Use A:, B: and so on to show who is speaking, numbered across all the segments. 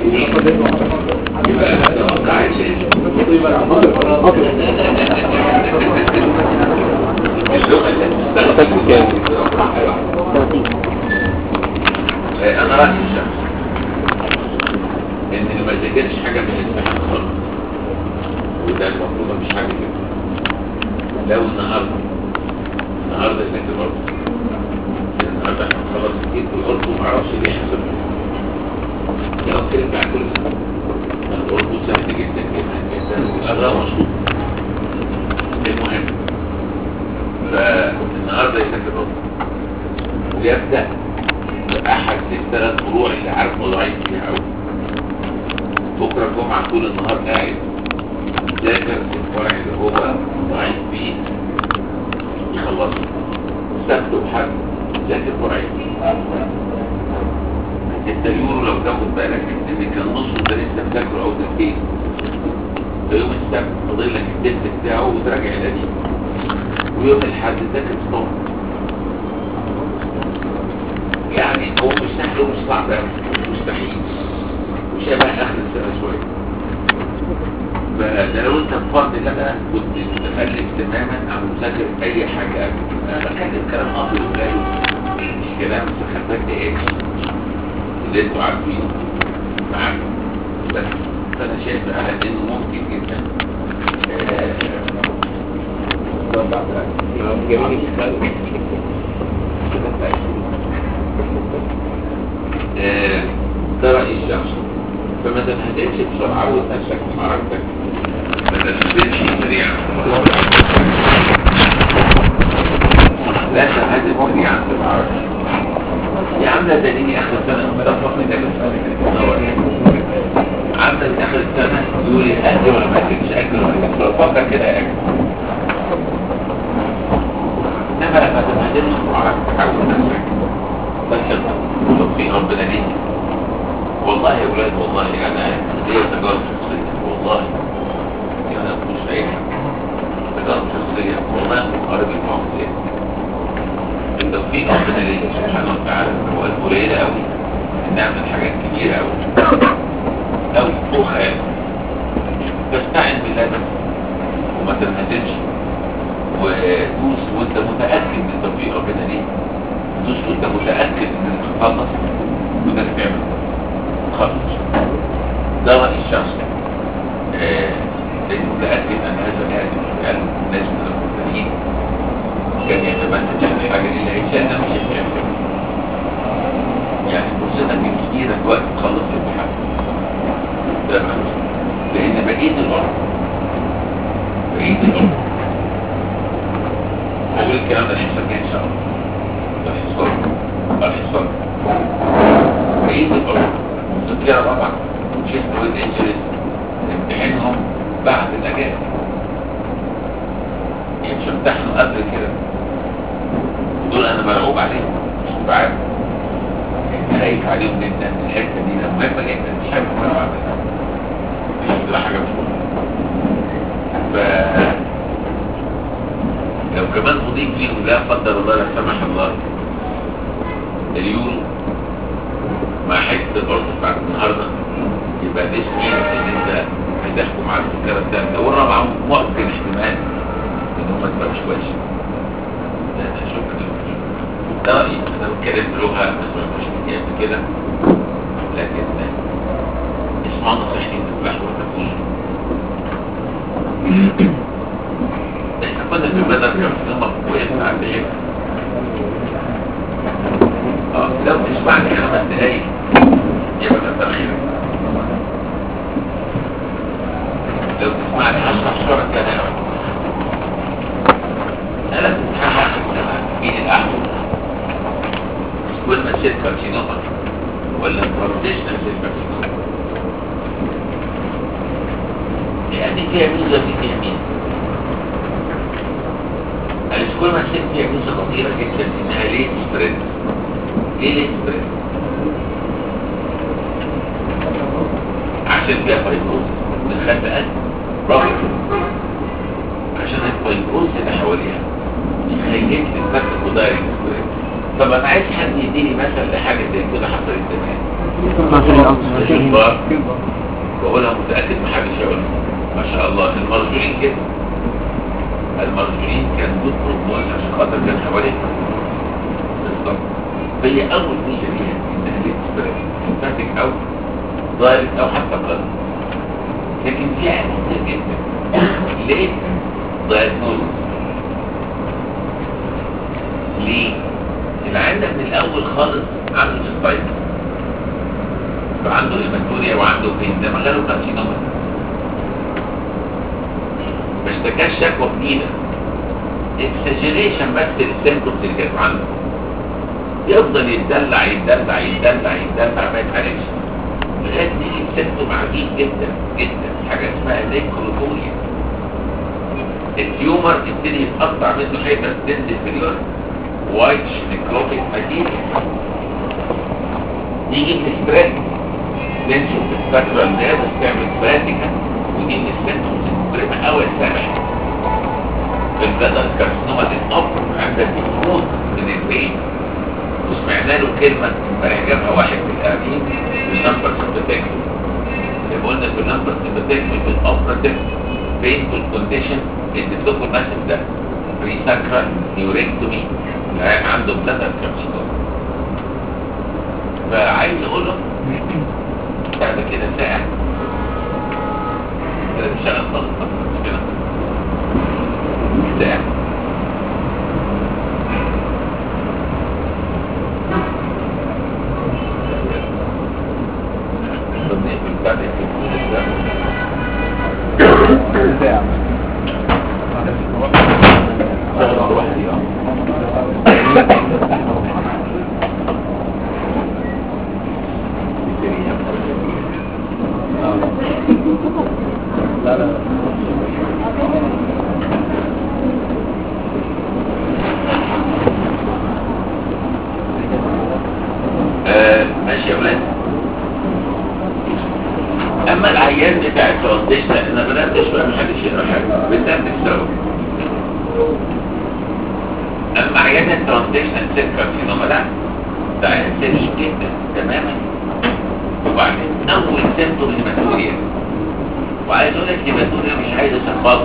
A: يبقى اتوقع اللغة اللي هتستخدم انا رأيي الشخص ان اللي ما ذاكرش حاجة من الامتحان خالص وده المفروض مش حاجة كده لو النهارده النهارده ذاكر برضه النهارده احنا خلاص كتير والقرب ما اعرفش ليه حصل لو كده بتاع كل سنة القرب سهل جدا جدا جدا والأغلى مشروط المهم فالنهارده يذاكر برضه ويبدأ بأحد الثلاث فروع اللي عارف ضعيف فيها أوي بكرة الجمعة طول النهار قاعد ذاكر الفرع اللي هو ضعيف فيه يخلصه سبت وحد ذاكر فرعين انت اليورو لو تاخد بالك ان كان نصه انت لسه مذاكره او تفكير فيوم السبت فاضل لك التست بتاعه وتراجع القديم ويوم الاحد تذاكر ستار يعني هو مش سهل ومش صعب أوي، مستحيل وشبه اخر السنه شويه فده لو انت بفضل الله بقى كنت متخلف تماما عن مذاكره اي حاجه قبل كده. انا بتكلم كلام ابيض وغالي مش كلام سخافات ايه اللي انتوا عارفينه معاك بس فانا شايف على انه ممكن جدا آه، ده رأي الشخص فما تنهدمش بسرعة وتنسك في معركتك ما تنهدمش سريعا لا تنهدم سريعا في المعركة يا عم ده دليل اخر السنة متفق من عامة من اخر السنة يقول لي اكل ولا ما اكلش اكل ولا ما اكلش فكر كده يا اكل انما لما تنهدمش في معركتك عاوز نفسك بس توفيق ربنا ليك والله يا ولاد والله انا ليا تجارب شخصيه والله انا مش اي حاجه تجارب شخصيه والله مقارب المعصيه التوفيق ربنا ليك سبحانه وتعالى هو قليله قوي نعمل حاجات كبيره قوي قوي فوق خيالك تستعن بالله بس وما تنهزمش ودوس وانت متاكد من توفيق ربنا ليك دوس وانت متاكد انك تخلص وانك تعمل خلص ده رأي الشخص آه، لأنه متأكد أن هذا الهاتف في قلب الناس من المبتدئين كان يتمنى تعمل حاجة إلا إنسان مش هيعمل يعني فرصتك الكبيرة دلوقتي تخلص الامتحان ده معنى لأن بقية الأرض بقية الأرض هقول الكلام ده الحصة الجاية إن شاء الله ده الحصة الحصة بقية الأرض الذاكرة طبعا شيست والانشرس امتحانهم بعد الاجازة يعني مش امتحنوا قبل كده دول انا مرعوب عليهم مش بعرف خايف عليهم جدا الحته دي مهمه جدا مش حاجه مرعوب عليها مش بتبقى حاجه مش ف لو كمان مضيف ليهم لا قدر الله لا سمح الله اليورو مع حته الارض بتاعت النهارده يبقى ده سنين ان انت هتحكم على الفكره الثالثه والرابعه ممكن احتمال ان هم تبقى مش كويس ده انا شكرا ده رايي انا بتكلم بلغه بس مش كتير قبل كده لكن اسمعوا نصيحتي تفلحوا وتفوزوا احنا كنا في البدر كان في نمط وقفنا عند ايه اه لو تسمعني خمس دقايق يبقى كتر خيرك لو تسمعني هشرح صورة كلام انا تتحقق مين الاحمر كل ما تشيل كارسينوما ولا بروتيشنال سيل كارسينوما يعني فيها ميزه دي فيها ميزه السكولما سيل فيها ميزه خطيره جدا انها ليه سبريد ليه ليه سبريد عشان فيها فايبروز من خلف قلب راجل عشان الفايبروز اللي حواليها يخليك تتفتح ودايركت سبريد طب انا عايز حد يديني مثل لحاجه زي كده حصلت زمان
B: مثل الأمر
A: الشبار بقولها متاكد محدش يقولها ما شاء الله المرجولين كده المرجولين كان جود بروبوز عشان خاطر كان حواليها بالظبط فهي اول ميزه ليها انها ليت سيمباتيك او دايركت او حتى قلب لكن في عيب كتير جدا ليه دايجنوز ليه العيان ده من الاول خالص عنده سبايك فعنده هيماتوريا وعنده بين ده مجاله كارسينوما ما اشتكاش شكوى جديده اكسجريشن بس للسيمتومز اللي كانت عنده يفضل يتدلع يتدلع يتدلع يتدلع ما يتعالجش لغايه تيجي سيمتوم عجيب جدا جدا حاجه اسمها نيكروتوريا التيومر يبتدي يتقطع منه حته تنزل في اليورين وايت نيكروتيك ماتيريال يجي السبريد ننشف الفترة اللي بس تعمل براتيكا ودي من السيمتومز المهمة قوي السامع البلدر كارسينوما للأمر عندها تفوت من البيت وسمعنا له كلمة امبارح جابها واحد في الأمين بالنمبر سيمباتيكتومي اللي قلنا في النمبر سيمباتيكتومي في الأوبراتيف بينفول كونديشن اديت لكم المثل ده بري ساكرال نيوريكتومي العيان عنده بلدر كارسينوما فعايز اقول له بعد كده ساعة كده بشغل خالص مش كده ساعة طب نقفل بعد كده
B: ساعة
A: شغل لوحدي اه
B: لا لا
A: آه، ماشي يا ولاد اما العيان بتاع الترانزيشن انا بدات شويه محدش يقرا حاجه بدات سوا اما عيان الترانزيشن سكر فينوما لا ده عيان سليم جدا تماما وبعدين اول سيمتوم هيماتوريا وعايز اقول لك هيماتوريا مش عايزه ثقافه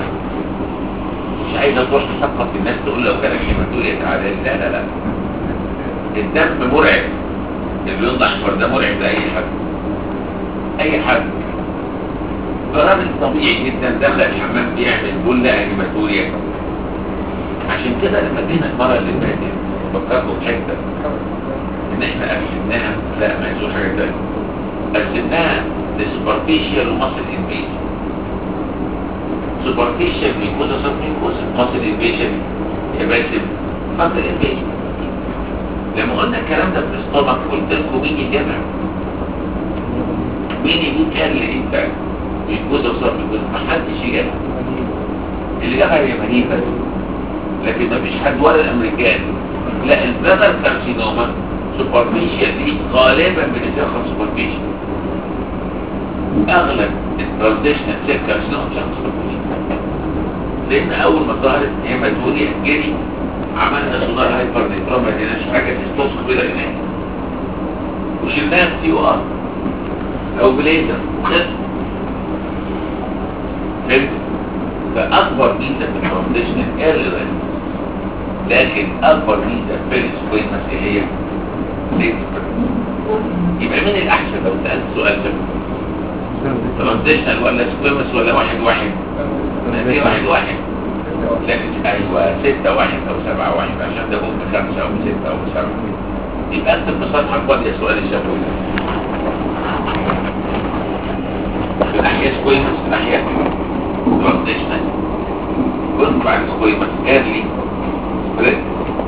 A: مش عايزه تروح تثقف الناس تقول لو جالك هيماتوريا تعالى لا لا لا الدم مرعب اللون الاحمر ده مرعب لاي حد اي حد فراجل طبيعي جدا دخل الحمام بيعمل بله هيماتوريا عشان كده لما جينا المره اللي فاتت فكرتوا بحته ان احنا قسمناها لا ما يسوي حاجه تانيه قسمناها لسوبرفيشال ومصل انفيشن سوبرفيشال ميكوزا سب ميكوزا مصل انفيشن يا باسم مصل انفيشن لما قلنا الكلام ده في الاستومك قلت لكم مين يجيبها مين يجيب كان اللي انت ميكوزا وصف ميكوزا ما حدش يجيبها اللي جابها اليابانيين بس لكن ما فيش حد ولا الامريكان لا البلدر كارسينوما سوبرفيشال دي غالبا بنتاخد سوبرفيشال اغلب الترانزيشنال سيل كارسينوما بتاخد سوبرفيشال لان اول ما ظهرت هيماتوريا جري عملنا سونار هايبر نيترا ما لقيناش حاجه تستوصف كده هناك وشلناها سي او ار او بليزر وخلص فهمت فاكبر ميزه في الترانزيشنال ايرلي لكن اكبر ميزه في السكوينس هي ليكس يبقى مين الاحسن لو سالت سؤال ده ترانزيشنال ولا سكوينس ولا واحد واحد دي واحد واحد لكن ايوه ستة واحد او سبعة واحد عشان ده ممكن خمسة او ستة او سبعة يبقى انت بصفحة فاضية سؤال الشفوي في ناحية سكوينس في ناحية ترانزيشنال كنت بعد سكوينس ايرلي سبريد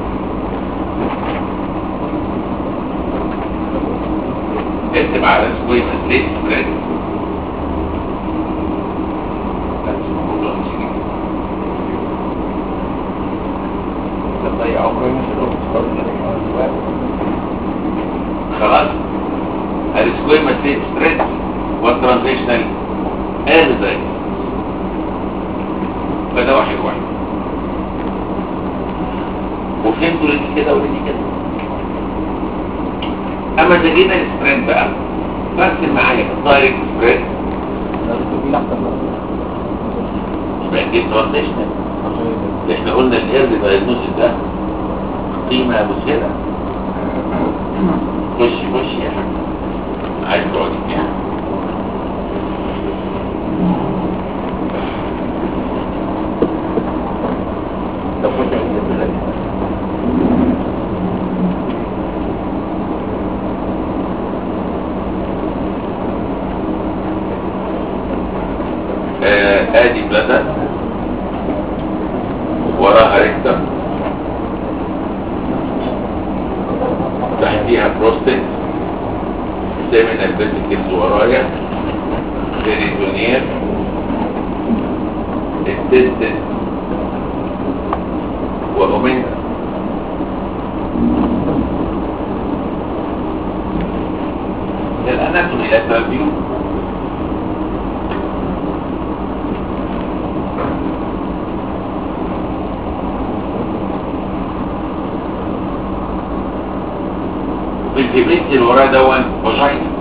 A: اكتب على سكوينس ليه سبريد خلاص السكويما ستيت سبريد والترانزيشنال ازاي فده واحد واحد وفهمتوا ليه كده وليه كده دايركت سبريد
B: لازم تجيب احسن
A: يبقى اكيد ترانزيشنال
B: عشان
A: احنا قلنا الايرلي دايجنوستيك ده قيمة مسهلة خش خش يا حاج عايز تقعد يعني
B: لو كنت عايز تلاقي
A: آه، ادي بلادر وراها ريكتر تحتيها بروستيت سيمينال فيسيكلز ورايا بيريتونير التستس واوميجا الاناتومي لاترال فيو الفيبريت اللي وراه دون فاجينا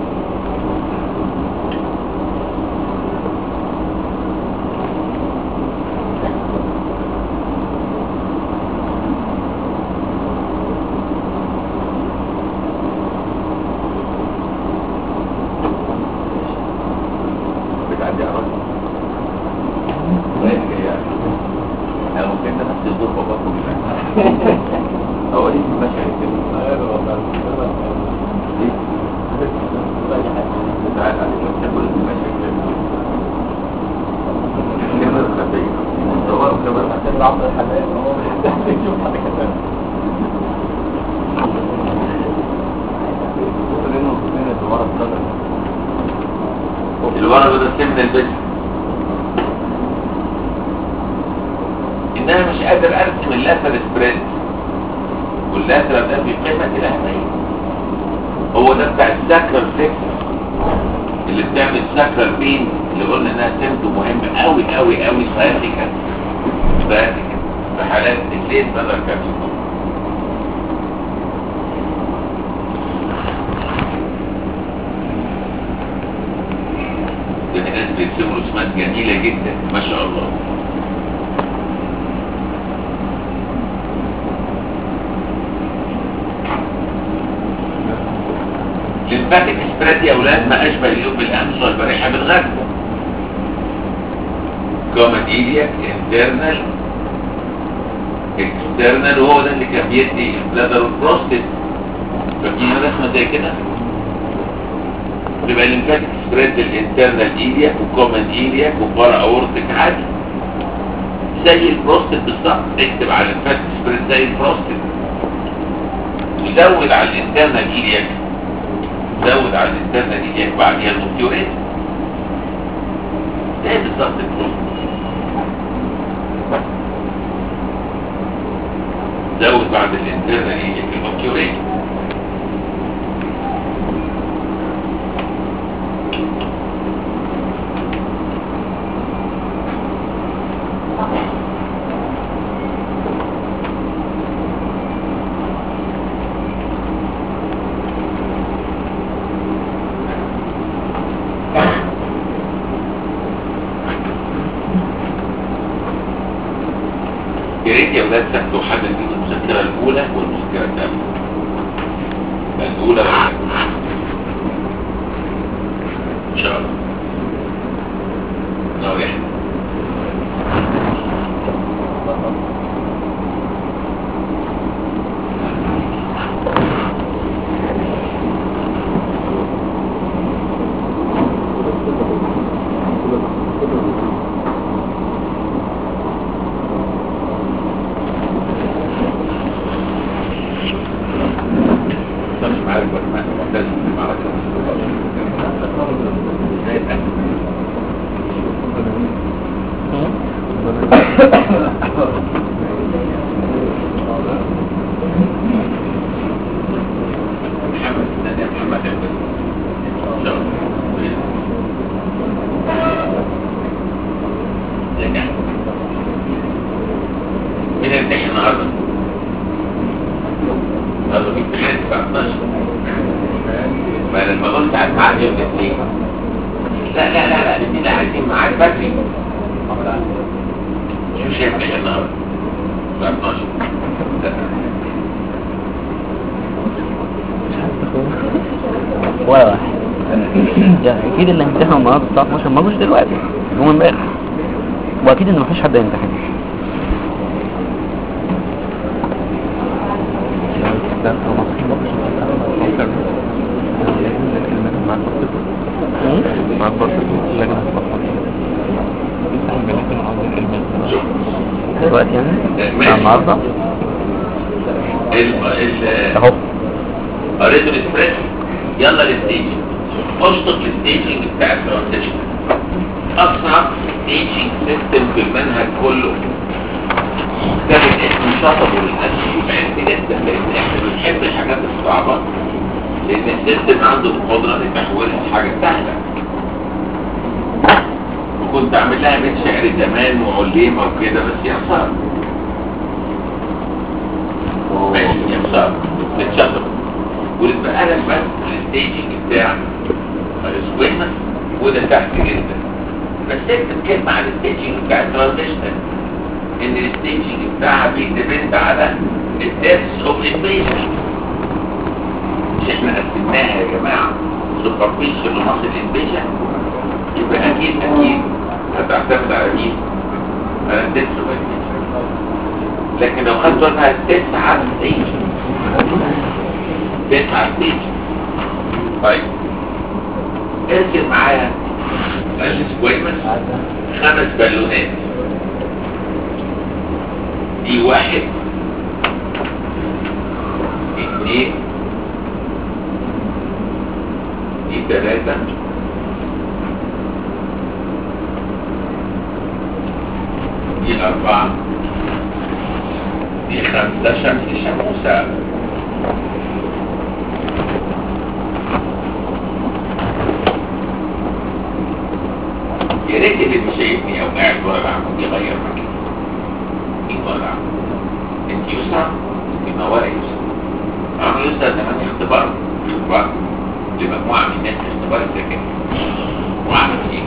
B: بتعدي على راسي وين جاي انا ممكن ده نفس الدور باباكم هو دي المشاهد كده ليه؟ بتعاد عليك وتاكل المشاهد كده كاميرا خفية مصورة وكاميرا خفية عبد الحلال شوف حد كتاب لانه من الدوار الصدر
A: اللي ورا ده سيمينال فيسيكلز ان انا مش قادر ارسم اللاتر سبريد واللاتر ده في قيمة الأهمية هو ده بتاع الساكرال فيكس اللي بتعمل ساكرال بين اللي قلنا انها سمته مهم قوي قوي قوي سايتيكا سايتيكا في حالات الليل بدل كارسينوم ده في ناس بيرسموا رسومات جميلة جدا ما شاء الله لمفاتك سبريد يا اولاد ما اشبه اليوم بالامس والبارحه بالغد كومن ايلياك انترنال اكسترنال وهو ده اللي كان بيدي البلادر والبروستيت فاكرين رسمه زي كده بيبقى الليمفاتيك سبريد الانترنال ايلياك وكومن ايلياك وبارا اورتك عادي زي البروستيت بالظبط اكتب على الليمفاتيك سبريد زي البروستيت وزود على الانترنال ايلياك زود على الانترنال ايلياك بعديها الاوبتيوريت زي بالظبط البروستيت زود بعد الانترنال ايلياك الاوبتيوريت يا ريت يا ولاد تاخدوا حاجه من المذكره الاولى والمذكره الثانيه الاولى والثانيه ان شاء الله لو احنا مش عارف ولا ما معتز بالمعركه ازاي اتاكد محمد نادي محمد عبد ان شاء الله ازيك يا احمد مين هيمتحن النهارده؟ النهارده في امتحان الساعه 12 ما لما قلت على الميعاد يوم الاثنين لا لا لا لا الاثنين عايزين معاك بدري شو شايف ايه النهارده؟ الساعة 12 لا.
C: ولا واحد يعني اكيد اللي هيمتحنوا النهارده الساعه 12 ما جوش دلوقتي يوم امبارح واكيد ان مفيش حد هيمتحن
D: معاك برضه اللجنة يفتح البنات من أرض الكلمات
C: دلوقتي يعني
A: ماشي.
C: بتاع النهارده
A: ال ال
C: اهو
A: قريت الاسبريس يلا للستيجنج اشطب الستيجنج بتاع الترانزيشن اصعب ستيجنج سيستم في المنهج كله ده من اسم شطبه للاسف بعيد جدا لان احنا بنحب الحاجات الصعبه لان السيستم عنده القدره ان يحولها لحاجه سهله وكنت عامل لها بيت شعر زمان وعليمه وكده بس يا خساره ماشي يا خساره بتشطب ويبقى لك بس الستيجنج بتاع السويمة وده تحت جدا بس اكتب كلمة عن الستيجنج بتاع الترانزيشنال ان الستيجنج بتاعها بيدبند على الديرس اوف انفيشن مش احنا قسمناها يا جماعة سوبرفيشن ومصل انفيشن يبقى اكيد اكيد هتعتمد على مين؟ على الديرس اوف انفيشن لكن لو خدت بالها تسعة ستيجنج تسعة ستيج طيب ارسم معايا السكويمس خمس بالونات دي واحد اثنين دي ثلاثة دي أربعة دي خمسة شمس شموسة يا ريت اللي مش شايفني او قاعد ورا العمود يغير مكانه مين ورا العمود انت يسرى يبقى ورا يسرى عم يسرى زمان اختبار اختبار لمجموعه من الناس اختبار الذكاء وعمل ايه؟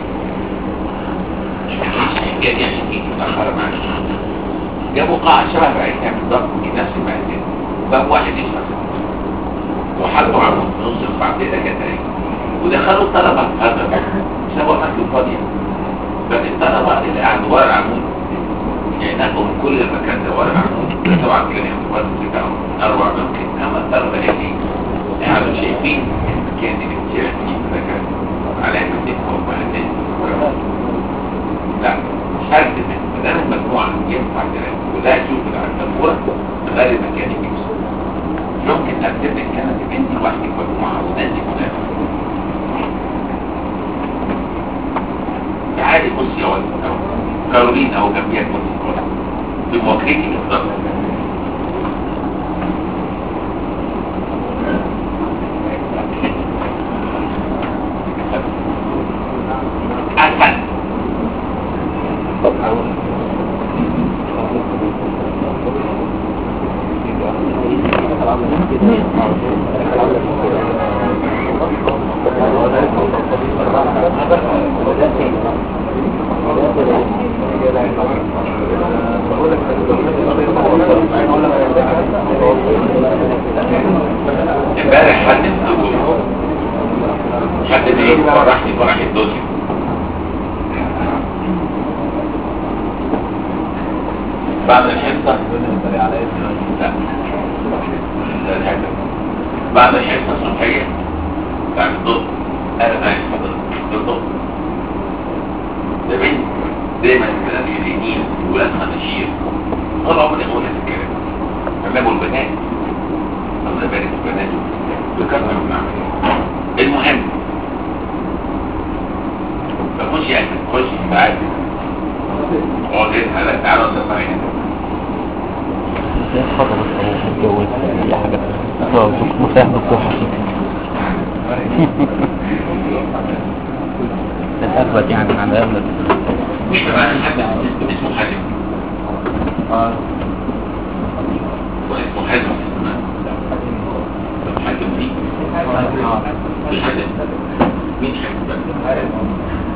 A: مش الحكايه دي عشان تيجي متاخره معاك جابوا قاعه شبه بتاعتها بالظبط في نفس المكان وجاب واحد يسرى وحطوا عمود في نص القاعتين كده ودخلوا الطلبه هذا سابوا اماكن فاضيه فالطلبه اللي قاعدوا ورا العمود يعني نقوا من كل المكان ده ورا العمود ده طبعا كان اختبار بتاعهم اروع ممكن اما الطلبه اللي قاعدوا شايفين المكان اللي بتشيل فيه المكان على ان تفهم مع الناس لا شرط من ما دام المجموعه ينفع تلاقي وده تشوف العنكبوره غير المكان اللي يوصل ممكن اكتب لك كلمه انت لوحدك مجموعه وناس كلها تعالي بصي يا ولد أهو. كارولين اهو جنبيها كنت في مواجهتي بالظبط أحسن امبارح حد من حد من ايه فرحني فرح الدنيا بعد الحصة لا لا الحصة بعد الحصة الصبحية بعد الظهر انا معي حضرتك الظهر ده بنت دايما الكلام يلينين ولادها نشير طول عمري اقول هذا الكلام علموا البنات الله يبارك في البنات ذكرنا من عمل المهم فخش يا أسد خش تعالى اقعد هنا لا تعالى ولا هنا
C: ازاي خطبت او اتجوزت اي حاجه اه مفتاح دكتور حسين ده اثبت يعني على اغلب
A: مش كمان حد في السيستم اسمه حازم واسمه حازم حازم مين؟ مين حازم؟ مين حازم بقى؟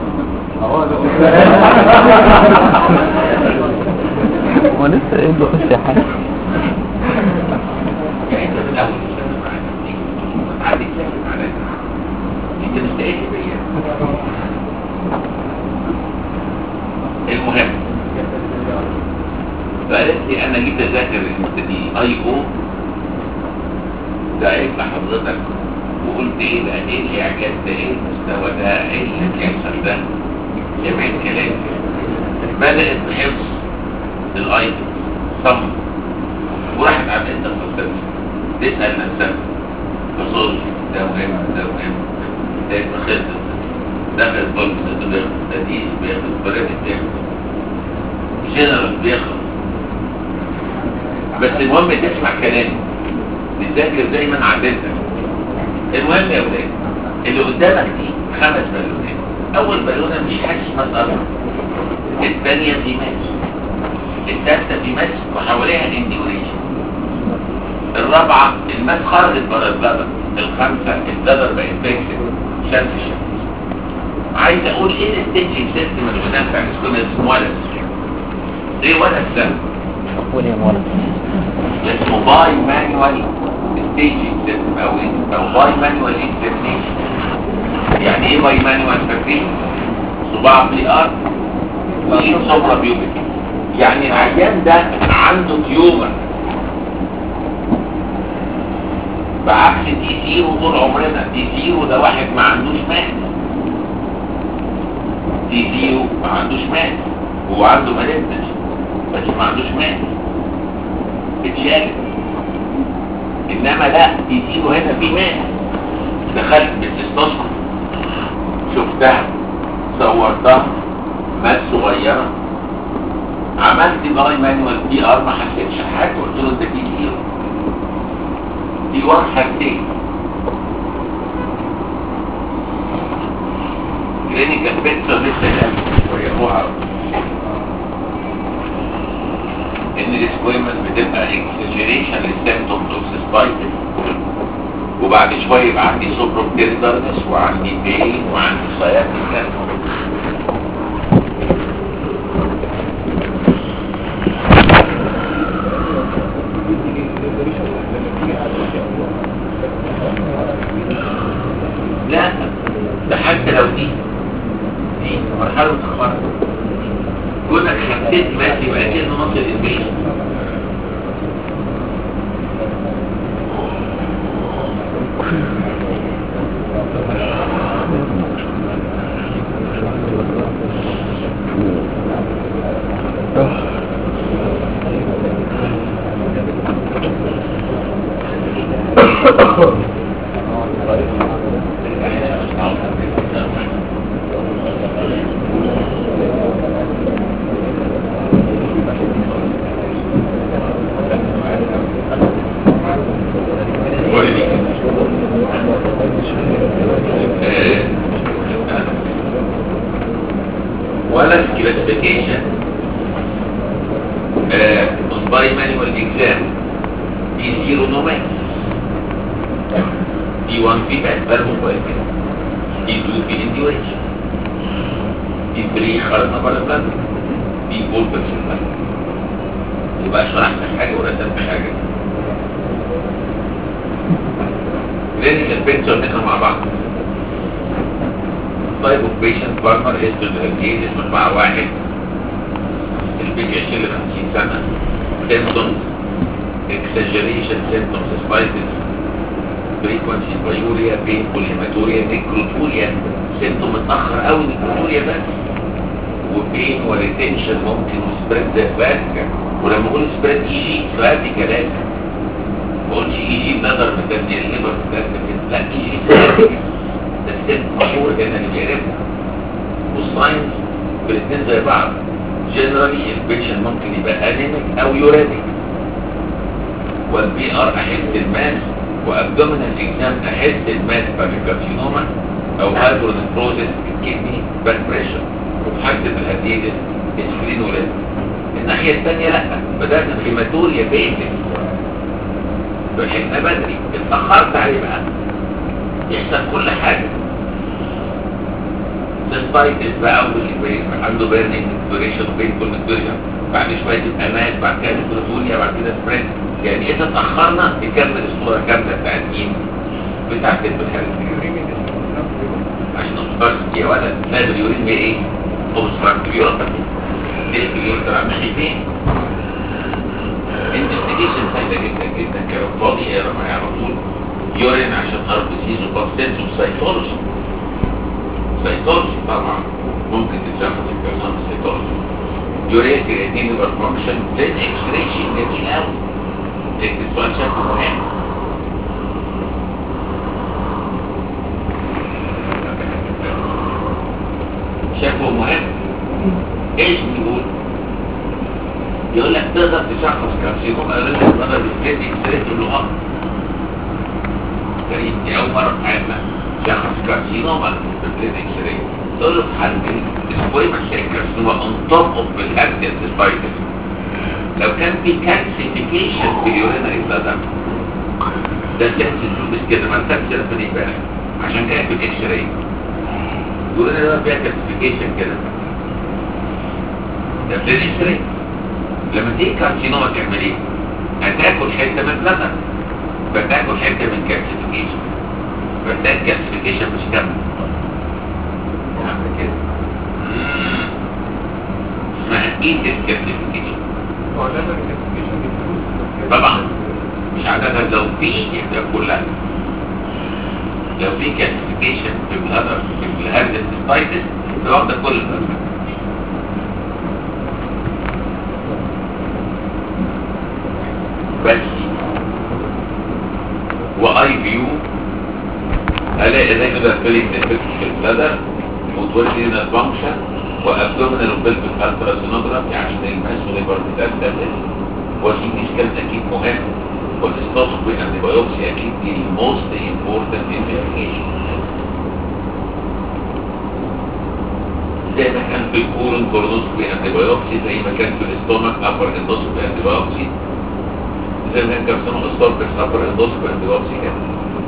C: هو لسه ايه اللي خش يا حاج
A: يعني انت من الاول تسلم عليك عادي تسلم عليك انت مستقل بيا المهم فقالت لي انا جيت اذاكر دي اي او دعيت لحضرتك وقلت ايه بقى ايه الاعجاز ده ايه المستوى ده ايه اللي بيحصل ده سمعت كلام بدات بحفظ الايتم صم وراحت على انت فكرت تسال نفسك فصول ده مهم ده مهم ده خلص دخل بولس ده بياخد تدريس بياخد برامج بياخد جنرال بياخد بس المهم تسمع كلامي تذاكر زي ما انا عدلتك المهم يا ولاد اللي قدامك دي خمس بالونات اول بالونه مش حاسس مسألة الثانيه في ماس الثالثه في ماس وحواليها انديوريشن الرابعه الماس خرجت بره البلدر الخامسه البلدر بقت فيكسد شمس الشمس عايز اقول ايه الستيجنج سيستم اللي قدام بتاع السكومنس ولد ايه ولد ده
C: قول يا مولانا
A: اسمه باي مانوال ستيجنج سيستم او إيه؟ او باي مانوال اكزامينيشن يعني ايه باي مانوال فاكرين صباع بي ار وايد سوبرا بيوبك يعني العيان ده عنده تيومر بعكس دي زيرو طول عمرنا دي زيرو ده واحد ما عندوش مات دي زيرو ما عندوش مات هو عنده مالتش بس ما عندوش مات اتشالت انما لا دي زيرو هنا في مات دخلت بالتستوسكوب شفتها صورتها مات صغيرة عملت باي مانوال بي ار ما حسيتش حاجة قلت له انت دي زيرو دي وان حاجتين كلينيكال بيتسر لسه لا ويروها ان الاسكويمنت بتبقى اكسجريشن للسيمتوم توكسيسبايتس وبعد شويه يبقى عندي سوبروبتيردرنس وعندي بين وعندي سياتيكا لا ده حتى لو دي دي مرحله متاخره كونك حسيت ماشي يبقى كده نص الانبيشن ولا classification uh, on bimanual exam دي زيرو نومات دي 1 في بقت فرق كويس كده دي 2 في انديوريشن دي 3 خرجنا بره البلد دي بول في البلد يبقى شرحت حاجه ورسمت حاجه كلينيكال بيكتشر منها مع بعض طيب وبيشنت بارتنر هيستوري اسمه مع واحد البيك يشيل 50 سنة symptoms exaggeration symptoms spices frequency بيوريا painful hematuria necroturia symptom متأخر قوي necroturia بس وبين وريتنشن ممكن وسبريد سباتيكا ولما اقول سبريد اي جي سباتيكا لازم ما اقولش اي جي بنظر متنين الليبر متنين لا اي جي سباتيكا ده الست مشهور جدا اللي بيعرفها والساينس بالاثنين زي بعض جنرالي البيشن ممكن يبقى انيميك او يوريتيك والبي ار احس الماس وابدومينال اكزام احس الماس بالكارسينوما او هايبرونيفروزيس الكدني باك بريشر وحاسب الهديدس اسفلين ولاد الناحية الثانية لا بدأنا في هيماتوريا بيتك لحقنا بدري اتأخرت عليه بقى يحصل كل حاجة سيستايتس بقى والبين عنده بيرنينج دوريشن بين كل دوريشن بعد شويه تبقى مات بعد كده نيكروفوليا بعد كده سبريد يعني اذا اتاخرنا نكمل الصوره كامله بتاعت مين؟ بتاعت البخاري عشان اوبستراكت يا ولد لازم اليورين بيه ايه؟ اوبستراكت يورين ليه اليورين طلع ماشي فين؟ انفستيجيشن سهله جدا جدا كانوا فاضي اقرا معايا على طول يورين عشان ار بي سيز وباستنس وسايتولوجي سايتولوجي طبعا ممكن تتشخص البيرسون سايتولوجي يورين كرياتين يبقى فانكشن لين اكسبريشن جميل قوي لكن السؤال شكله مهم شكله مهم ايش بيقول يقول لك تقدر تشخص كارسينوم قال لك تقدر تسكت اكسريت له اه كريم دي اول مره في حياتنا شخص كارسينوم بالبليد اكسريت تقول له في حالتين سكويما شيء كارسينوم اون توب اوف بالهارديا سبايدر لو كان في كالسيفيكيشن في اليورينري بلادر ده سنسيتيف بس كده ما انتش في بالك عشان كده في الاكس راي اليورينري بلادر فيها كالسيفيكيشن كده ده في الاكس راي لما تيجي كارسينوما تعمل ايه؟ هتاكل حته من بلادر بتاكل حته من كالسيفيكيشن بتاكل كالسيفيكيشن مش كامل كده اسمها ايتس كالسيفيكيشن طبعا مش عادة لو في يبقى كلها لو في كالسيفيكيشن في الهدر في الهدر سبايتس يبقى واخده كل الهدر بس واي فيو الاقي ريجولار فيلينج افكت في البلدر وتوريدينال فانكشن وابدومينال وبلفيك التراسونوجرافي عشان الماس وليبر بتاعت وسي دي سكان اكيد مهم والستوسكوبي اند بايوبسي اكيد دي الموست امبورتنت انفستيجيشن زي ما كان في الكورون كورونوسكوبي اند بايوبسي زي ما كان في الاستومك ابر اندوسكوبي اند بايوبسي زي ما كان كارسينوم ستوربس ابر اندوسكوبي اند بايوبسي كده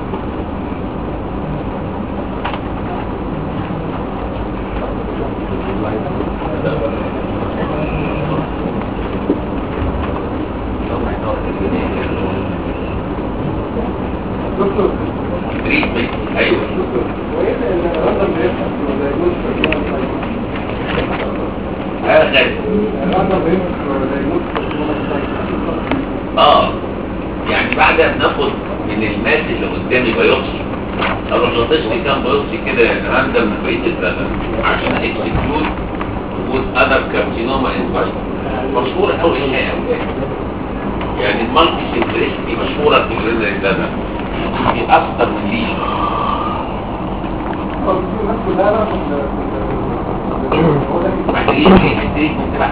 A: تريتمنت ايوه هذا اه يعني بعد ما ناخد من الماس اللي قدامي بايوبسي اروح لطش لي كام بايوبسي كده راندم من بقيه البلد عشان اكسكلود وجود اذر كارسينوما انفايت مشهوره قوي هي يا اولاد يعني المالتي سيمبلستي مشهوره في الرينال بلد دي اكتر من ليه محتاجين ايه محتاجين بقى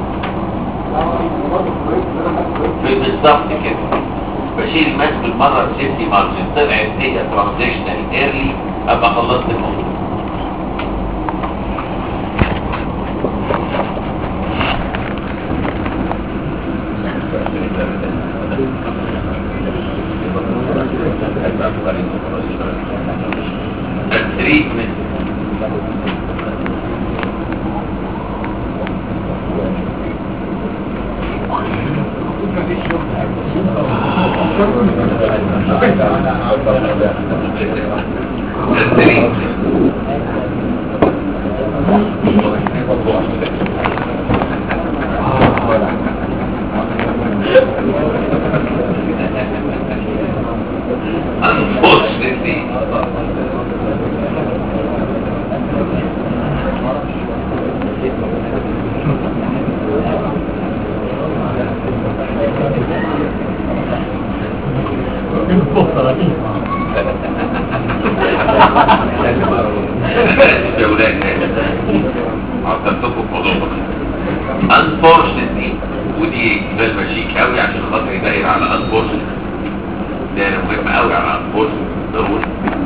A: بالظبط كده بشيل الماس بالمره سيفتي مارجن طلعت هي ترانزيشنال ايرلي ابقى خلصت الموضوع التريتمنت Unfortunately, يا ولاد عطلتكم في موضوع unfortunately ودي كلمة شيك قوي عشان خاطر داير على unfortunately دايرة مهمة قوي على unfortunately ضروري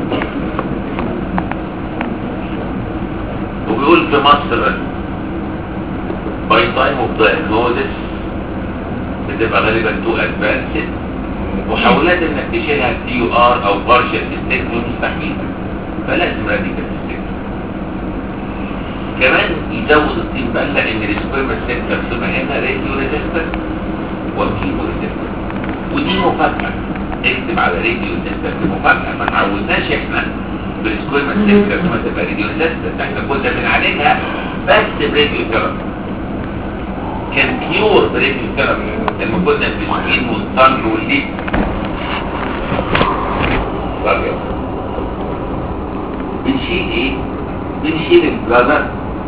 A: وبيقول في مصر باي تايم اوف diagnosis بتبقى غالبا تو ادفانسد محاولات انك تشيلها تي يو ار او بارشل تستكمل مستحيل فلازم راديكال تستكمل كمان يزود الطين بله ان السبرما سيل كارسوما هنا راديو ريزيستنت وكيمو ريزيستنت ودي مفاجأة اكتب على راديو ريزيستنت مفاجأة ما تعودناش احنا بالسكويما سيل كارسوما تبقى راديو ريزيستنت احنا كنا بنعالجها بس براديو ثيرابي كان كيور براديو ثيرابي لما كنا في السكين والطنج والليد راجل بنشيل ايه؟ بنشيل البلازر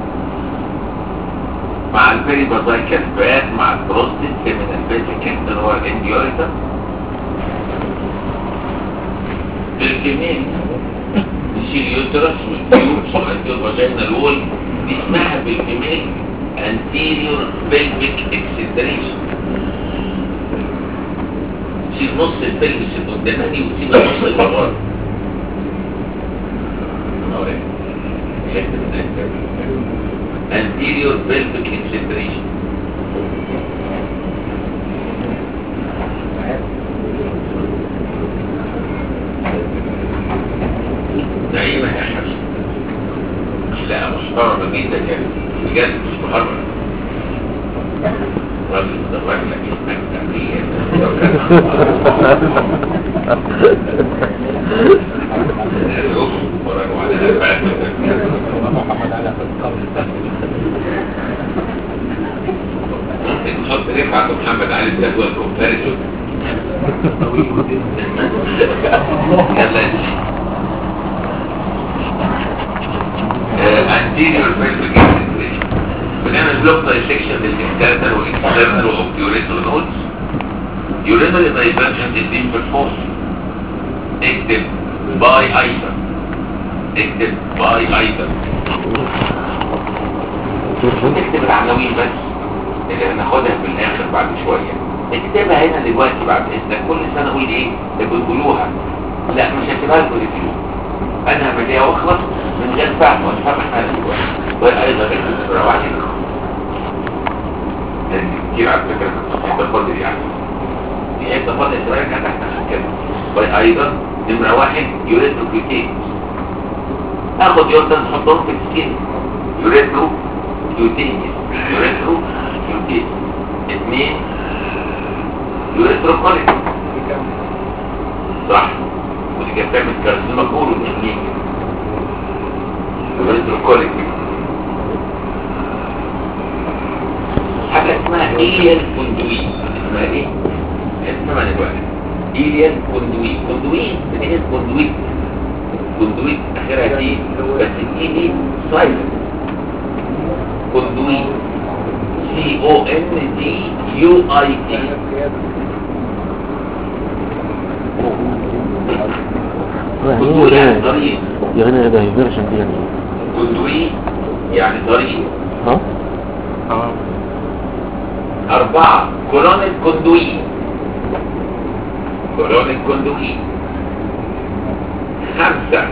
A: مع البيري بازايكال فات مع البروستيت من الفيزيكال اللي هو الانديوريتا بالكمين نشيل يوترس والتيوبس والانتيور فاجينال وول دي اسمها بالكمين anterior pelvic excenteration شيل نص البلبس القداماني وسيب النص اللي ورا anterior pelvic excenteration نعيمة يا حبيبي لا محترمة جدا يعني بجد مش محرمة راجل مدرج لك اسمك تمرية لو كان ورجعوا على الأربعات ممكن تحط رفعة محمد علي الجدول كومباريسون يلا anterior pelvic extension بنعمل بلوك دايسكشن للانترنال والاكسترنال والاوبتيوريتال نودز يورينال دايفرجن الدين بالفورس اكتب باي ايضا اكتب باي ايضا اكتب العناوين بس اللي هناخدها في الاخر بعد شوية اكتبها هنا دلوقتي بعد اذنك كل سنة اقول ايه بتقولوها لا مش هكتبها لكم ريفيو انا بدي واخلص من غير فهم مش فاهم احنا ولا ايضا اكتب نمرة واحد لان كتير على فكرة حتة فاضل يعني دي حتة فاضل شوية كانت احنا عشان كده وايضا نمرة واحد يوريترو كيوتين اخد يورتن نحطهم في السكين يوريترو كيوتين يوريترو كيوتين اثنين يوريترو كوليك صح ودي كانت بتعمل كارسينوما كولون اثنين يوريترو كوليك حاجة اسمها إيليان كوندوي اسمها ايه؟ اسمها دلوقتي إيليان كوندوي كوندوي بتجد كوندوي كوندوي اخرها دي بس دي دي سايلنت كوندوي سي او ان دي يو اي تي كوندوي يعني طريق
D: يعني ده فيرجن دي يعني
A: كوندوي يعني طريق
D: ها؟ اه
A: أربعة كولون الكندوي كولون الكندوي خمسة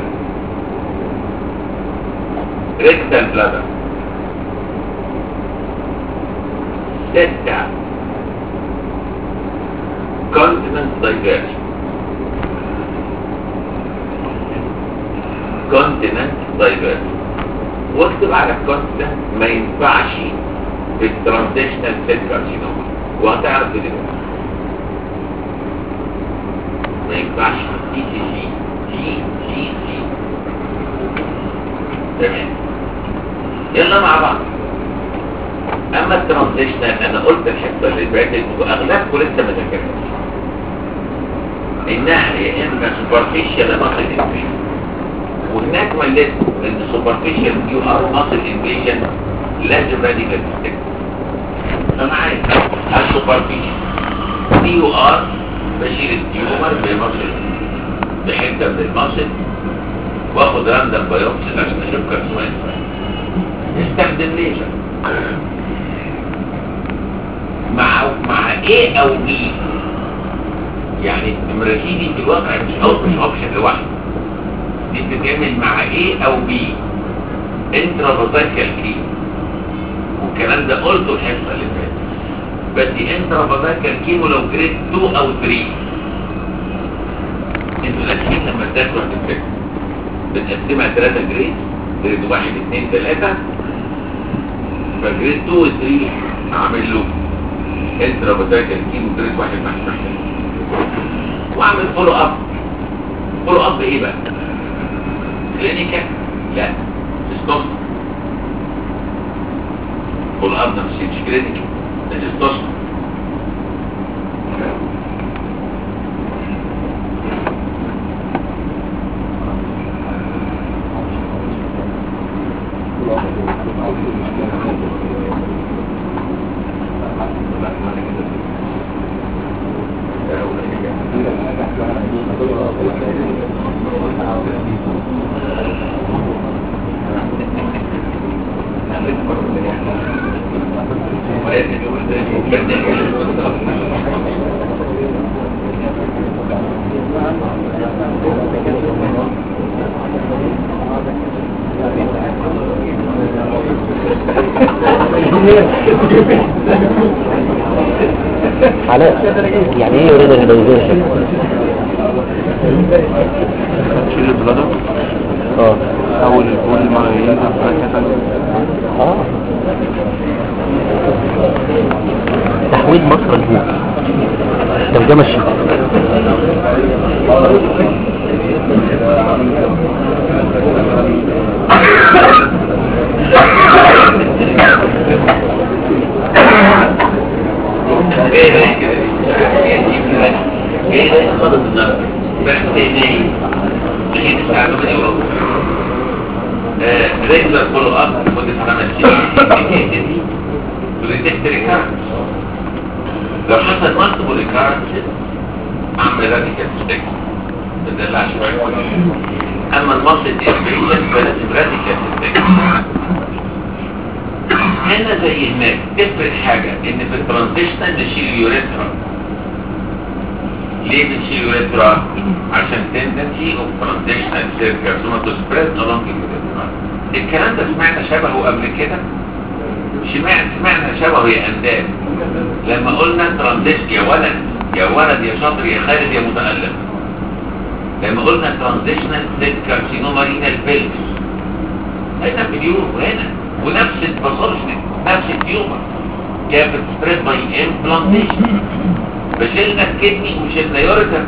A: ريكتال بلادر ستة continent diversion continent diversion واكتب على continent ما ينفعش في الترانزيشنال سيل كارسينوما وهتعرف دلوقتي ما ينفعش تي سي سي تي سي سي تمام يلا مع بعض اما الترانزيشنال انا قلت الحته اللي فاتت واغلبكم لسه ما ذاكرتش انها يا اما سوبرفيشال ماسل انفيجن وهناك مليت ان سوبرفيشال يو ار ماسل انفيجن لازم راديكال تستكت فمعايا السوبرفيشال دي يو ار بشيل التيومر بمصل بحته من المصل واخد راندم بايوبسي عشان اشوف كارسوما استخدم ليزر مع مع ايه او بي يعني المرشيدي في الواقع مش أو مش اوبشن لوحده دي بتتعمل مع ايه او بي انترافازايكال كي والكلام ده قلته الحصه اللي فاتت بس انترافازايكال كيمو لو جريد 2 او 3 انتوا ناسيين لما تذاكروا هتفتكروا بنقسمها 3 جريد جريد 1 2 3 فجريد 2 و 3 اعمل له انترا بوتاكل كيمو جريد واحد مع الشمس واعمل فولو اب فولو اب ايه بقى كلينيكا لا تستوستر فولو اب ده مش مش كلينيكا ده تستوستر
C: علاء يعني ايه يوريد دايفيرجن
D: شيل البلادر
C: اه
D: اول البول ما ينزل في حته ثانيه
C: اه تحويل مصر البول ترجمة الشيء
A: ايه ده كده ايه ده خلص النهارده بس ايه لحين الساعه 8 وربع ريجولار فولو اب لمده خمس سنين وديتكت ريكارنس لو حصل مالتيبل ريكارنس اعمل راديكال ستيك تدلع شويه اما المصل الانفيشن فلازم راديكال ستيك هنا زي هناك تفرق حاجة ان في الترانزيشنال نشيل اليوريثرا ليه بنشيل اليوريثرا عشان تندنسي اوف ترانزيشنال سيل كارسوما تو سبريد along اليوريثرا الكلام ده سمعنا شبهه قبل كده سمعنا سمعنا شبهه يا انداد لما قلنا ترانزيشن يا ولد يا ولد يا شاطر يا خالد يا متألم لما قلنا ترانزيشنال سيل كارسينوما رينال بيلز هنا في اليوم وهنا ونفس الباثولوجي نفس التيومر كانت سبريد باي امبلانتيشن فشلنا الكدني وشلنا يوريتر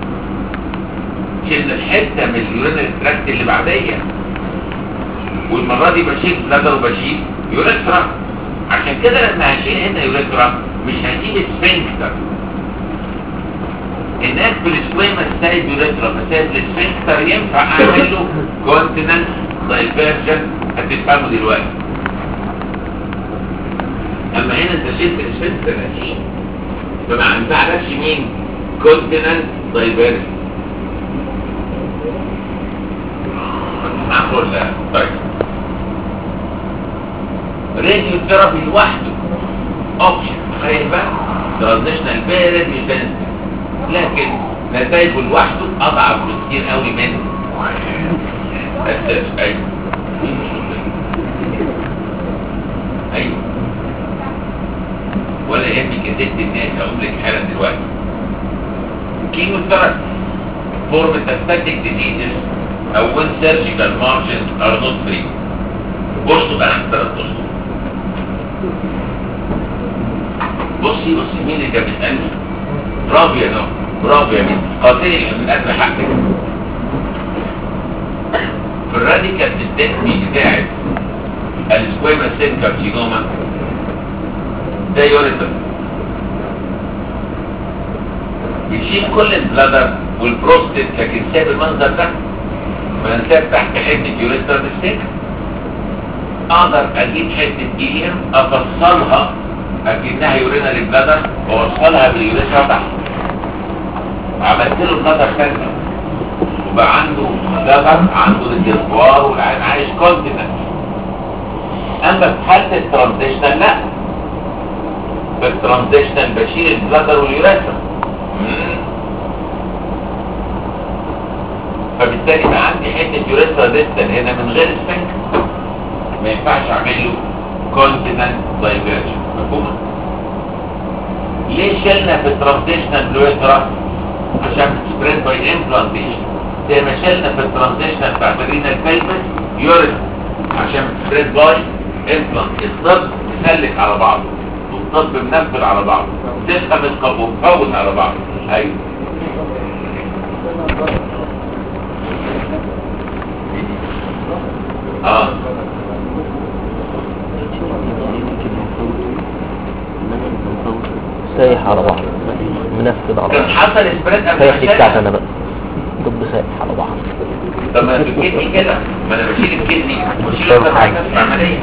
A: شلنا الحته من اليورينال تراكت اللي بعديه والمره دي بشيل بلادر وبشيل يوريترا عشان كده لما هشيل هنا يوريترا مش هسيب سفنكتر هناك في السويمة سايد يوريترا مسائل السفنكتر ينفع اعمل له كونتيننس دايفيرجن هتفهموا دلوقتي اما هنا انت شلت السفنكتر هشيل فما ينفعلكش مين كونتيننس دايفيرجن معقول لا طيب راديو ثيرابي لوحده اوبشن تخيل بقى ترانزيشنال بارد مش بنسبة لكن نتائجه لوحده اضعف بكتير قوي من اساس ايوه ايوه ولا يهمك اديت الناس اقول لك حالا دلوقتي كيمو ثيرابي فور ميتاستاتيك ديزيزز او when surgical margins are not free بصوا بقى عن ثلاث اشهر بصي بصي مين اللي كان بيسالني برافو يا نور برافو يا مين قاتلي من اجل حقك في الراديكال ديستنسي بتاعت السكويما سيل كارسينوما ده يوريتر بيشيل كل البلادر والبروستيت لكن ساب المنظر ده فانا ساب تحت حته يوريتر بالسكر اقدر اجيب حته ايليم افصلها اكنها يورينال بلادر واوصلها باليوريثرا تحت عملت له بلادر ثانيه وبقى عنده بلادر عنده الديسبوار والعين عايش كونتيننت اما في حاله الترانزيشنال لا في الترانزيشنال بشيل البلادر واليوريثرا فبالتالي بقى عندي حته يوريثرا ديستال هنا من غير سفنكتر ما ينفعش اعمل له كونتيننت دايفيرجن مفهومه ليه شلنا في الترانزيشنال بلويترا عشان سبريد باي امبلانتيشن زي ما شلنا في الترانزيشنال بتاعت الرينال فيلبس يورين عشان سبريد باي امبلانت الضغط متسلك على بعضه والطب منفذ على بعضه تبقى متفوت على بعضه ايوه اه
C: سايح على بعض منفذ على
A: كان
C: بعض
A: حصل سبريد قبل
C: سايح دي
A: ما
C: بتاعت
A: أشيلها.
C: انا بقى دب سايح على بعض
A: طب ما انا في الكدني كده ما انا بشيل الكدني واشيل
C: طب
A: اكتر
C: حاجة.
A: حاجه في العمليه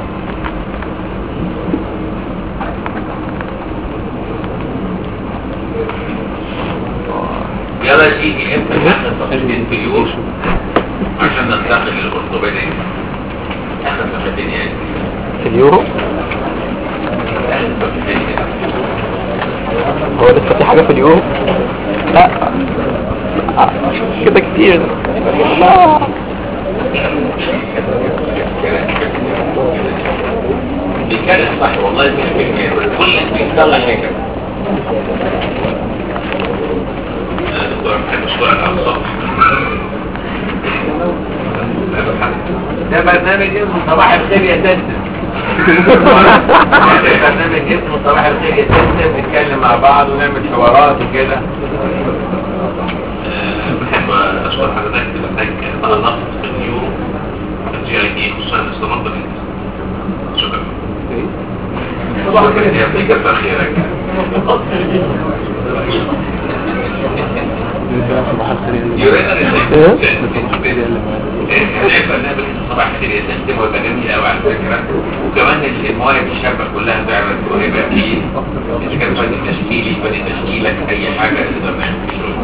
A: يلا يا سيدي انت احنا صفحتين في اليوم عشان ننتقل للارثوبيدية احنا صفحتين يعني
C: في اليورو
A: احنا صفحتين يعني
C: هو لسه في حاجة في اليورو لا آه، كده كتير لا
A: بيتكلم صح والله بيتكلم كل بيطلع حاجه انا دكتور محمد مشكور على الصبح ده برنامج اسمه صباح الخير يا سيستم ده برنامج اسمه صباح الخير يا سيستم نتكلم مع بعض ونعمل حوارات وكده بحب اشكر حضرتك بحتاج بقى نقص في اليورو الجي اي دي خصوصا الاستمرار شكرا صباح الخير يا ابني كتر خيرك
D: صباح الخير
A: يورينري
C: إيه؟
A: برنامج صباح الخير يا سيستم ويبقى جميل قوي على فكره وكمان المواهب الشابه كلها تعرف وهيبقى فيه اذا كان فني تشكيلي فني تشكيلك اي حاجه نقدر نعمل فيه شغل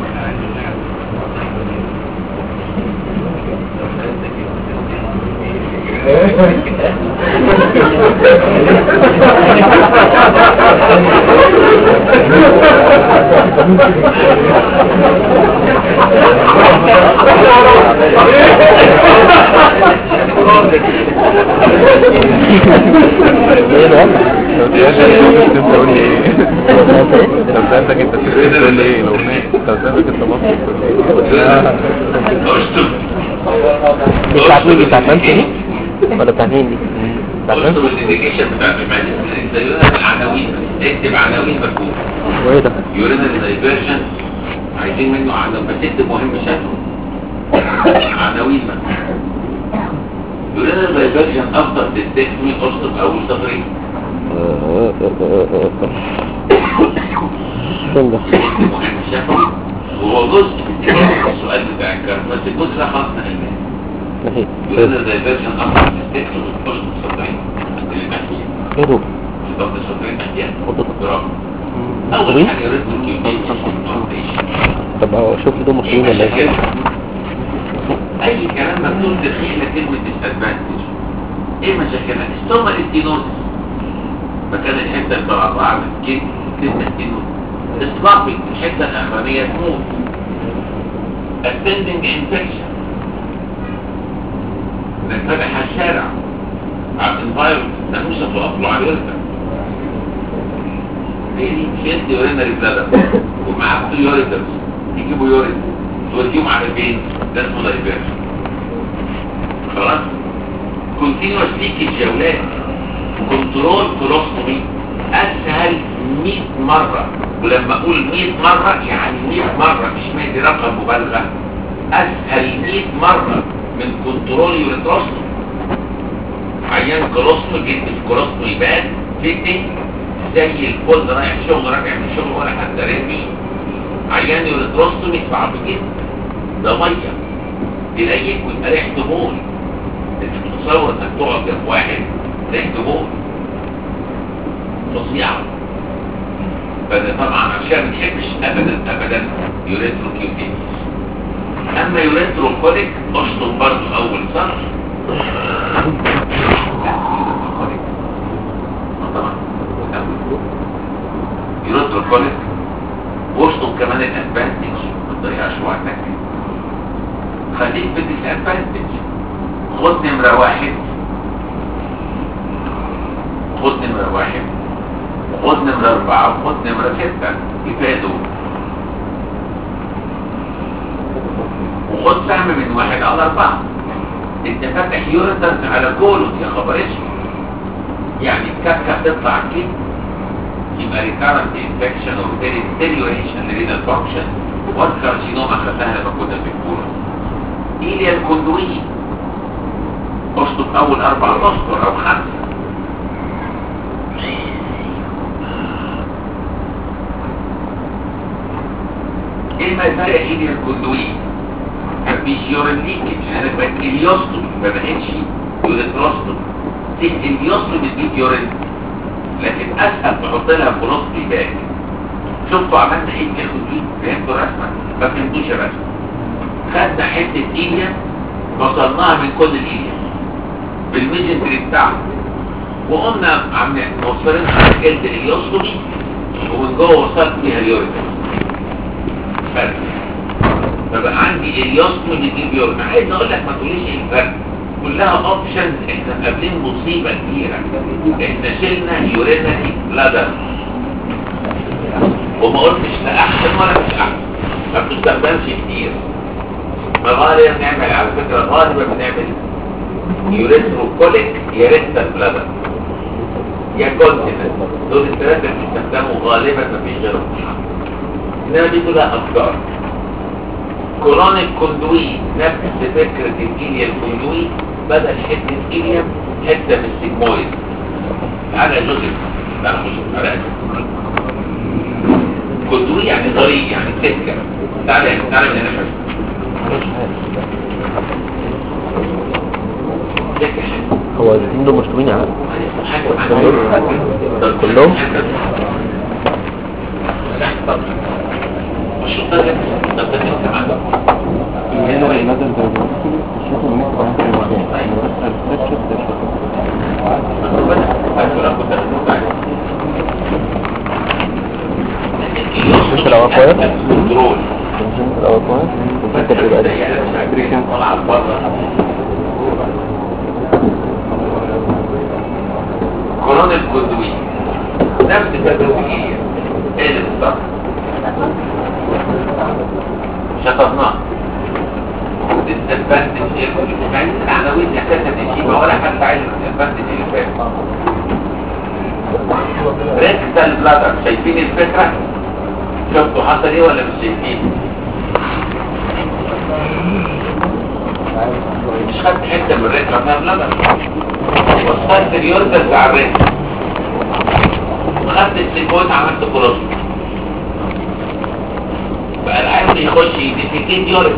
C: ايه ده
D: لو سألتك انت تقول لي ايه لو سألتك انت تقول لي ايه لو لو سألتك انت مصر تقول لي ايه
A: اشتغل
C: دي بتاعت مين دي بتاعت نانسي دي ولا بتاعت مين دي بتاعت
A: اكتب
C: نانسي
A: الانديكيشن بتاعت المادة الزيونة العناوين اكتب عناوين مكتوب
C: وايه ده
A: يورينال دايفيرجن عايزين منه عناوين بس اكتب مهم شكله عناوين مكتوب يورينال دايفيرجن افضل تستخدمي اشطب اول سطرين
C: تنجح
A: اكتب مهم شكله وهو جزء من السؤال بتاع الكارت بس الجزء ده خلاص نقلناه
C: ماشي
A: يورينال دايفيرجن افضل تستخدمي اشطب سطرين اللي تحتيه
C: ايه دول
A: ضغط السطرين تحتيها
C: خطوط.
A: برافو اول
C: مصريين؟
A: حاجه يورينال كيوتيشن
C: طب هو شوف لي دول مصريين ولا ايه
A: اي كلام مكتوب دخيل كلمة disadvantage ايه مشاكلها السوما الاستينوزس مكان الحتة المربعة من الجلد كلمة استينوزس اصلاقي الحتة الاخرانية تموت ascending infection انك فاتح على الشارع على الانفايرمنت ناموسة تقف له على الورثة هي دي شد يورينري بلادر ومعاه يوريترز يجيبوا يوريت توديهم على البين ده اسمه دايفيرجن خلاص كونتينوس ليكج يا ولاد كنترول كولوستومي اسهل 100 مره ولما اقول 100 مره يعني 100 مره مش مادي رقم مبالغه اسهل 100 مره من كنترول يوريتروستومي عيان كولوستومي جلد في كولوستومي باد فيتنج زي الفل رايح شغل راجع من شغل ولا حتى رمي عيان يوريتروستومي صعب جدا ده ميه تلاقيك ويبقى ريحته بول انت متصور انك تقعد جنب واحد ريحته بول فظيعه فده طبعا عشان ما نحبش ابدا ابدا يوريترو كيوتينيس اما يوريترو كوليك اشطب برضه اول سطر لا، يوريترو كوليك. آه طبعا أول. يوريترو كوليك واشطب كمان الادفانتج بطريقه شويتك خليك في الادفانتج خد نمرة واحد خد نمرة واحد خد نمرة أربعة وخد نمرة ستة كفاية دول وخد سهم من واحد على أربعة انت فاتح يوريترز على كولون يا خبر اسمه يعني تكفكف هتطلع فيه يبقى recurrent infection or very deterioration renal function والكارسينوما خدناها لما كنا في الكورة إيليا الكندوية أشطب أول أربع أشهر أو خمسة ايه ما الفرق ايليا الكندوية مفيش يورين ليكج انا بقت اليوستومي ما بقتش يوريتروستومي دي اليوستومي بتجيب يورين لكن اسهل تحط لها كولوستومي باقي شفتوا عملنا ايه في الكندوية فهمتوا الرسمة ما فهمتوش الرسمة خدنا حتة ايليا فصلناها من كل الايليا بالميجنتري بتاعه وقمنا عاملين موصلينها على جلد اليوستومي ومن جوه وصلت فيها اليورين فرق فبقى عندي اليوستومي بيجيب يورين عايز اقول لك ما تقوليش ايه الفرق كلها اوبشنز احنا قابلين مصيبه كبيره احنا شلنا يورينري بلادر وما قلتش لا احسن ولا مش احسن ما بتستخدمش كتير ما غالبا بنعمل على فكره غالبا بنعمل يوريثروكوليك يا ريكتال بلادر يا كونتيننت دول الثلاثه اللي بيستخدموا غالبا ما فيش غيرهم انما دي كلها افكار كورونيك كوندوي نفس فكرة الإيليا الكوندوي بدل حتة إيليا حتة من السيجمويد على جزء لا مش على كوندوي يعني طريق يعني سكة تعالى تعالى من هنا سكة
C: هو الاثنين دول مشتومين على
A: كلهم
C: كلهم؟
A: مش طالب طب ده كمان
C: مش الأول كويس؟
A: كنترول
C: الجنس الأول كويس وفكر تبقى دي
A: كورونا الكندوي نفس التدويجية ايه اللي بالظبط شطبناه الادفانتج مع ان العناوين اساسا تشيبه ولا حتى عايز الادفانتج اللي فات ريكتال بلادر شايفين الفكره شفتوا حصل ايه ولا مش شايفين مش خدت حته من الريكتال بلادر وصلت اليورجل بتاع الريكتال وخدت السيكوت عملت كولوستوم بقى العيان يخش يديفيكيت يورين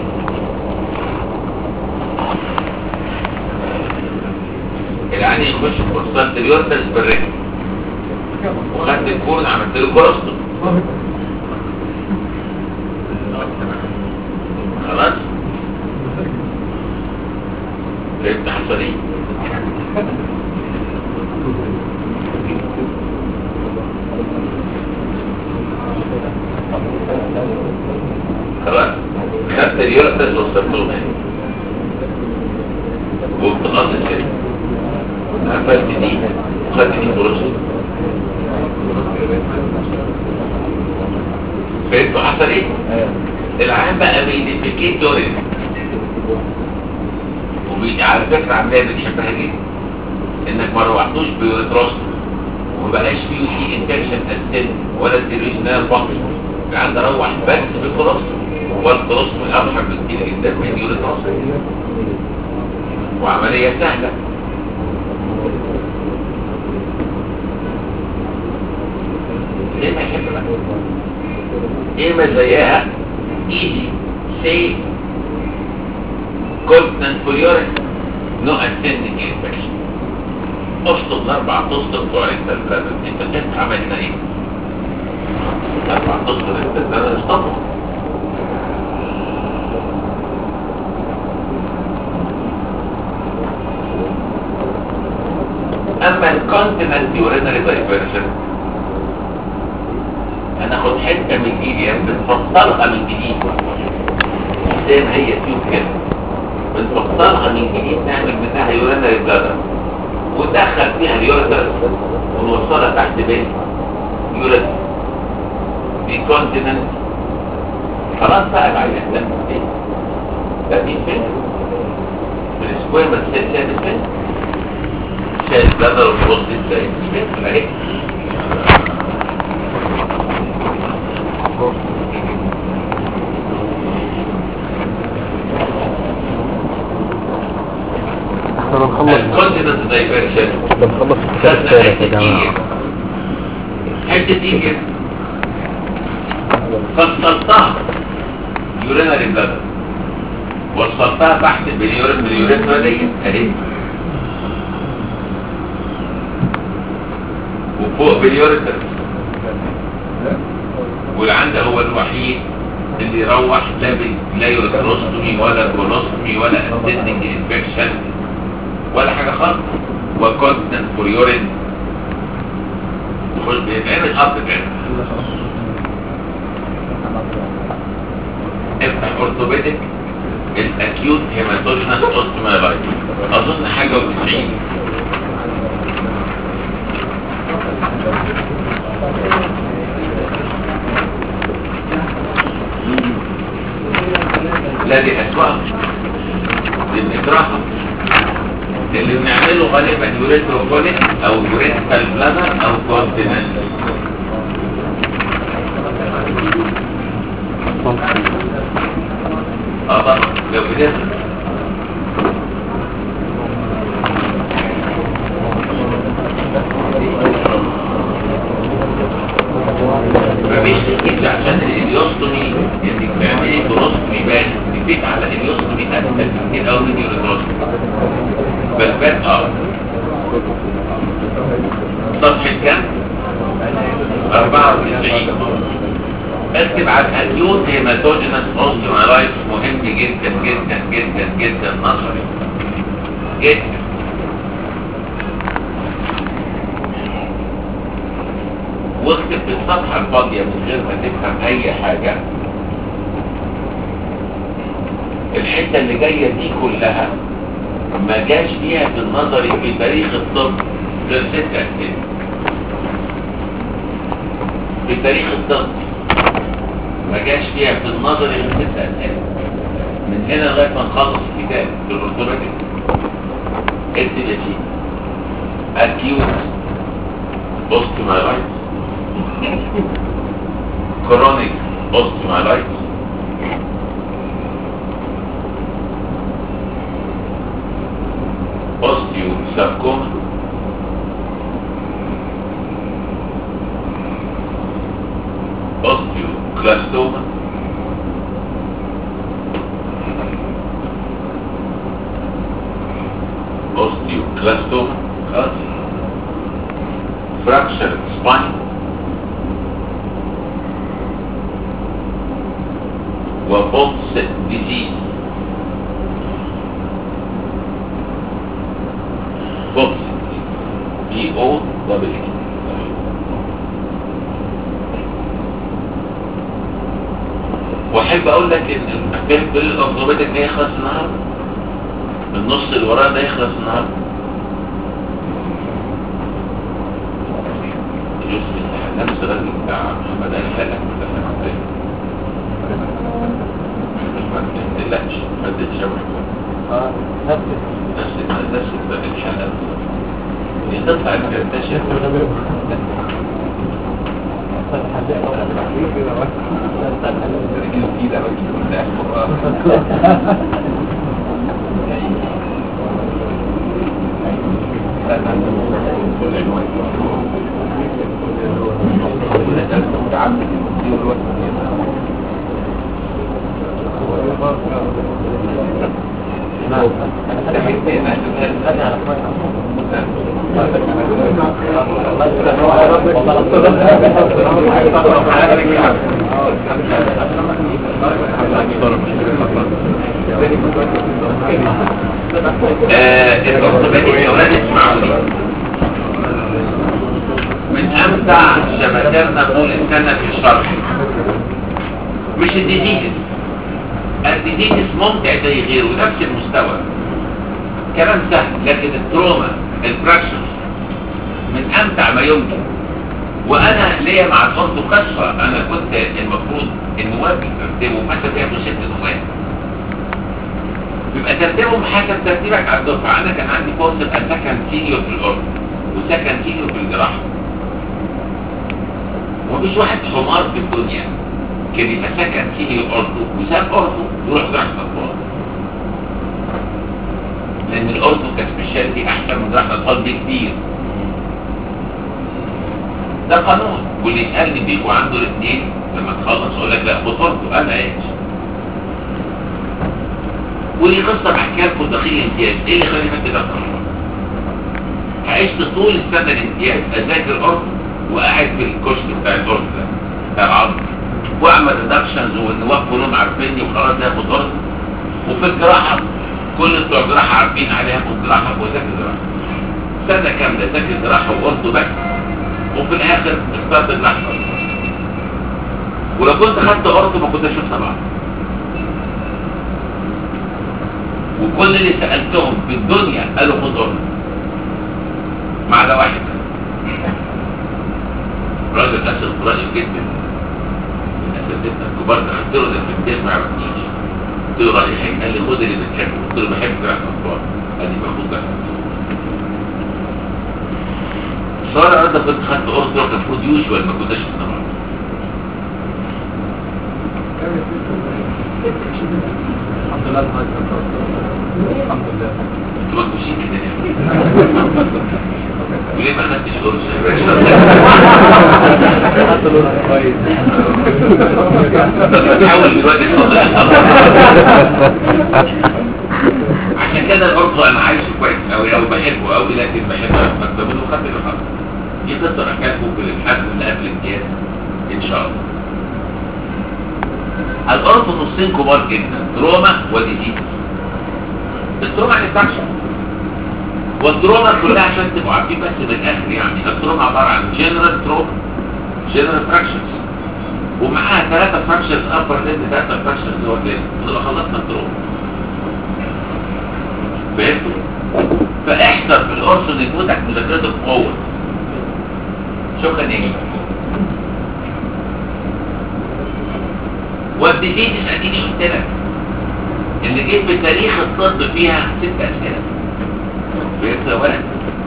A: العيان يخش وصلت اليورجل بالريكتال وخدت الكورن عملت له كولوستوم خلاص فهمت حصل ايه خلاص خدت اليورتس وصلت له هنا وبتقص كده قفلت دي وخدت دي بروسس فهمتوا حصل ايه؟ العام بقى بيديفيكيت يورين وبي... على فكرة عملية بتحبها جدا انك ما روحتوش بيوريتروست وما بقاش فيه شيء انفكشن اسيد ولا سيريشنال فانكشن العيان ده روح بس بالكولوستروم والكولوستروم ارحم بكتير جدا من اليوريتروست وعملية سهلة ليه ما يحب بقى؟ ايه مزاياها؟ ايزي سيف كونتنت فور يورين نو اسندنج انفكشن اشطب الاربع تصطب بتوع انت البلد انت كنت عملنا ايه؟ اربع تصطب انت البلد اشطبهم اما الكونتيننت يورينري دايفرجن هناخد حته من ايدي بنفصلها من جديد زي ما هي تيوب كده بنفصلها من جديد نعمل منها يورينري بلادر وندخل فيها اليوريتر ونوصلها تحت بيت يوريتر في كونتيننت خلاص بقى بعد ده ايه ده في فين السكوير بس ثابت فين البلدر وبص ازاي اهي
D: احنا بنخلص
A: الكونتيننت دايفرجن
D: بنخلص الكتاب
A: خدنا
D: الثالث يا
A: حته
D: جماعة
A: حته ايه فصلتها يورينري بلادر وصلتها تحت باليورين باليوريثرا دي اهي وفوق باليوريثرا واللي عنده هو الوحيد اللي يروح لا بال- لا يوريثروستومي ولا كولوستومي ولا اسندنج انفكشن ولا حاجه خالص وكونستنت فور يورين وخش بيتعمل اب كده افتح اورثوبيدك الاكيوت هيماتوجينس اوستومايلايتس اظن حاجه و90 لا دي اسوأ دي بنكرهها اللي بنعمله غالبا يوريثروكوليك او يوريثرال بلادر او كونتيننت اه طبعا لو بدأت مفيش تكتيك عشان الاليوستومي انك تعملي كولوستومي بان تكتيك على الاليوستومي اسهل كتير قوي من اليوريثروستومي بس بان اه صفحة كام؟ 94 اكتب على الاكيوت هيماتوجينس اوستيومالايتس مهم جدا جدا جدا جدا نظري جدا واكتب في الصفحة الفاضية من غير ما تفهم اي حاجة الحتة اللي جاية دي كلها ما جاش فيها في النظري في تاريخ الطب غير ست اسئلة في تاريخ الطب ما جاش فيها في النظر غير ست اسئله من هنا لغايه ما نخلص الكتاب في الاورثوبيدك اكتب يا سيدي acute osteomyelitis chronic osteomyelitis osteosarcoma osteoclastoma osteoclastoma خلاص fractured spine وبوتس disease بوتس بي او دبل واحب اقول لك ان الكتاب كل الاورثوبيدك ده يخلص النهارده النص اللي وراه ده يخلص النهارده يوسف نفس الراجل بتاع محمد علي قال لك ما تقلقش ما تتشوح نفس نفس الحلقه هي تطلع الكرتاشة الأورثوبيديك يا ولاد اسمعوني من أمتع شبكاتنا طول السنة في الشرح مش الديزيز الديزيز ممتع زي غيره نفس المستوى كلام سهل لكن التروما الفراكشن من أمتع ما يمكن وأنا ليا مع الفندق قصة أنا كنت المفروض النواب يكتبوا مثلا ياخدوا ست نواب بيبقى ترتيبهم حسب ترتيبك على الدفعه انا كان عندي كورس ابقى سكن سينيور في الارض وسكن سينيور في الجراحه ومفيش واحد حمار في الدنيا كان يبقى سكن سينيور ارضه وساب ارضه يروح جراحه اطفال لان الارض كسبيشاليتي احسن من جراحه الاطفال بكتير ده قانون واللي يسالني بيه وعنده الاثنين لما تخلص اقول لك لا بطلته انا ايش ودي قصه بحكيها لكم دخيل الامتياز ايه اللي خلاني خدت ده عشت طول السنه الامتياز اذاكر ارض وقاعد في الكشك بتاع الارض ده بتاع العظم واعمل ريدكشنز والنواب كلهم عارفيني وخلاص هاخد ارض وفي الجراحه كل بتوع الجراحه عارفين عليها هاخد جراحه وذاكر جراحه سنه كامله ذاكر جراحه وارض بس وفي الاخر اخترت اللحظه ولو كنت خدت ارض ما كنتش شفتها بعض وكل اللي سالتهم في الدنيا قالوا خد ارض ما عدا واحد راجل اسد قريب جدا من اساتذتنا الكبار ده قلت له ده في البيت ما عرفنيش قلت له راجل حلو قال لي خد اللي بتحبه قلت له بحب جراحه الاطفال قال لي باخد جراحه صار انا كنت خدت ارض كان المفروض يوجوال ما كنتش استمر
D: الحمد لله الحمد لله
A: انتوا ما تمشين كده ليه؟ وليه ما خدتش قرص
D: كويس
A: بحاول دلوقتي عشان كده برضه انا عايشه كويس قوي او بحبه قوي لكن بحب مكتبه له خدت له دي قصه انا كاتبه في الحد اللي قبل الامتياز ان شاء الله الارض نصين كبار جدا تروما وديزيز التروما انفكشن والتروما كلها عشان تبقوا عارفين بس بالاخر يعني التروما عباره عن جنرال تروما جنرال فراكشنز ومعاها ثلاثة فراكشنز ابر ليد ثلاثة فراكشنز لور ليد ونبقى خلصنا التروما فهمتوا؟ فاحذر في القرص ان يفوتك مذاكرته بقوة شكرا يا جماعة والديزيز اديني قلت لك اللي جيت بتاريخ الطب فيها ست اسئله فهمت يا ولد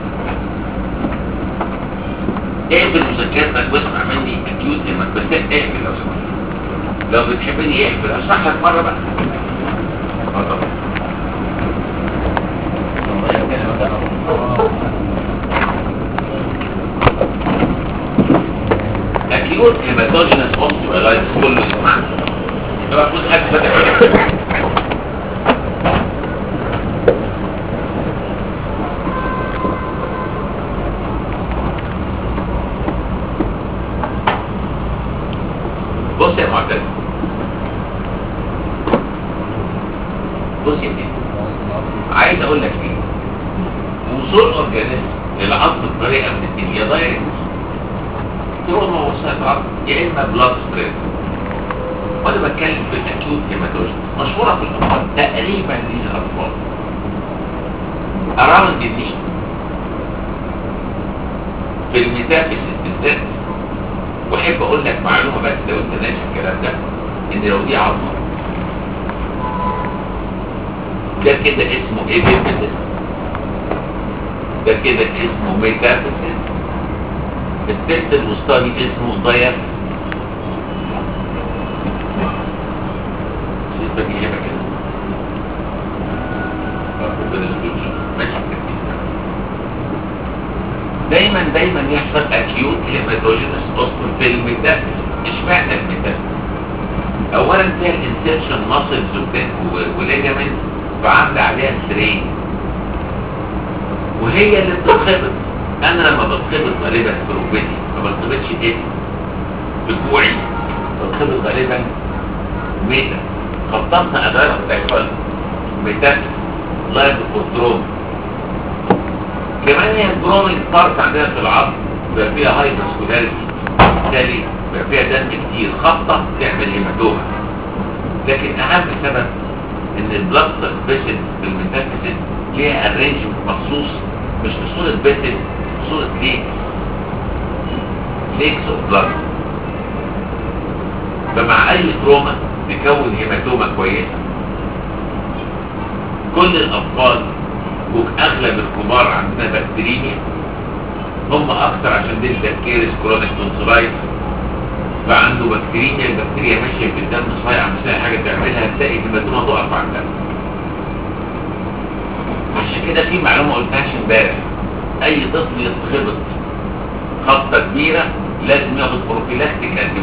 A: اقفل مذاكرتك واسمع مني اكيوت لما بس اقفل لو سمحت لو بتحبني اقفل اشرح لك مره بقى اتفضل. اكيوت هيماتوجينس اوستيولايتس كله يسمع يبقى المفروض حد فاتح كده. بص يا معتز بص يا سيدي عايز اقول لك ايه وصول اورجانيزم للعظم بطريقه من الدنيا يا دايركت تروما وسائل العظم يا اما بلاد ستريس وانا بتكلم في الاكيوت هيماتوجين مشهوره في الاطفال تقريبا للاطفال اراوند الني في الميتافيسيس بالذات واحب اقول لك معلومه بس لو انت ناسي الكلام ده ان لو دي عظمه ده كده اسمه ايبيفيسيس ده كده اسمه ميتافيسيس التست الوسطاني اسمه ضيق سيبك هنا كده آه، ربنا يستر. ماشي دايما دايما يحصل اكيوت هيماتوجينس اوستن في الميتافيز اشمعنى الميتافيز اولا فيها الانسيرشن ماسلز وليجامنت وعامله عليها سترين وهي اللي بتتخبط انا لما بتخبط غالبا في ركبتي ما بتخبطش ايدي بكوعي بتخبط غالبا ميتا خططنا اداره بتحصل ميتافيز لايف كنترول كمان هي البرومينج بارت عندنا في العظم بيبقى فيها هاي ماسكولاريتي بالتالي بيبقى فيها دم كتير خبطه تعمل هيماتوما لكن اهم سبب ان البلاد فيسل في الميتافيسيس ليها ارينجمنت مخصوص مش في صوره فيسل في صوره ليكس ليكس اوف بلاد فمع اي تروما تكون هيماتوما كويسه كل الاطفال واغلب الكبار عندنا بكتيريميا هم اكتر عشان دي البكتيريا كرونيك تونسلايت فعنده بكتيريميا البكتيريا ماشيه في الدم صايعه مش لاقي حاجه تعملها تلاقي الهيماتوما تقف عندها عشان كده في معلومه ما قلتهاش امبارح اي طفل يتخبط خبطه كبيره لازم ياخد بروفيلاكتيك انتي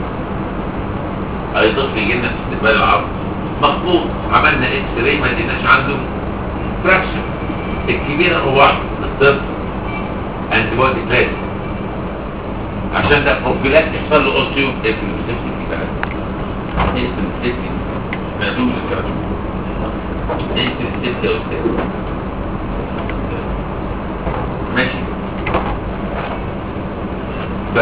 A: اي طفل يجي لنا في استقبال العرض مخبوط عملنا اكس راي ما لقيناش عنده فراكشن الكبير هو واحد الطفل انتي بودي لازم عشان ده بروفيلاكت يحصل له اوستيو افلوسيفتي بقى افلوسيفتي ما يدوش الكلام افلوسيفتي يا استاذ ماشي ف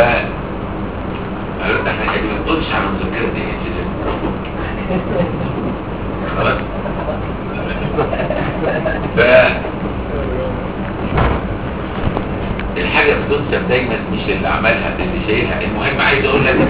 A: احنا يعني ما نقولش على المذاكره دي يا خلاص ف الحاجة بتنسب دايما مش اللي عملها اللي شايلها المهم عايز اقول لك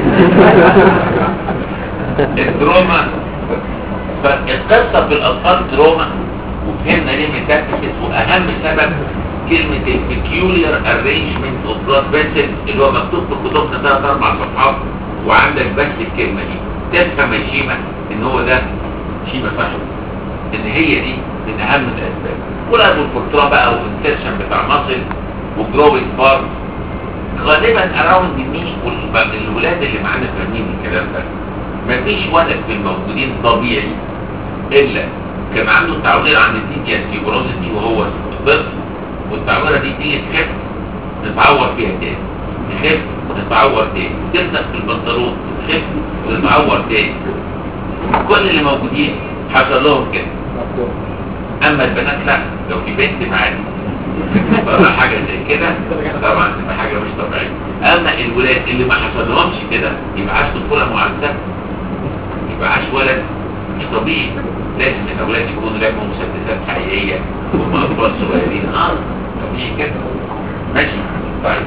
A: التروما فالقصة في الاطفال تروما وفهمنا ليه ميتاكسس واهم سبب كلمة البيكيولير ارينجمنت اوف بلاد فيسل اللي هو مكتوب في كتبنا ثلاث اربع صفحات وعندك بس الكلمة دي تفهم يا شيمة ان هو ده شيمة صح ان هي دي من اهم الاسباب ولا الفورترا بقى والانسيرشن بتاع مصر وجروبنج بارت غالبا اراوند النيش والولاد اللي معانا فاهمين الكلام ده مفيش ولد في الموجودين طبيعي الا كان عنده تعوير عن الديتيا سيبروزيتي وهو طفل والتعويره دي تيجي تخف نتعور فيها تاني تخف ونتعور تاني تمسك في البنطلون تخف ونتعور تاني كل اللي موجودين حصل لهم كده اما البنات لا لو في بنت معانا بقى حاجة زي كده طبعا تبقى حاجة مش طبيعية اما الولاد اللي ما حصلهمش كده يبقى عاش طفولة معذبة يبقى عاش ولد مش طبيعي لازم الاولاد يكونوا لهم مسدسات حقيقية وهم اطفال صغيرين اه طبيعي كده ماشي طيب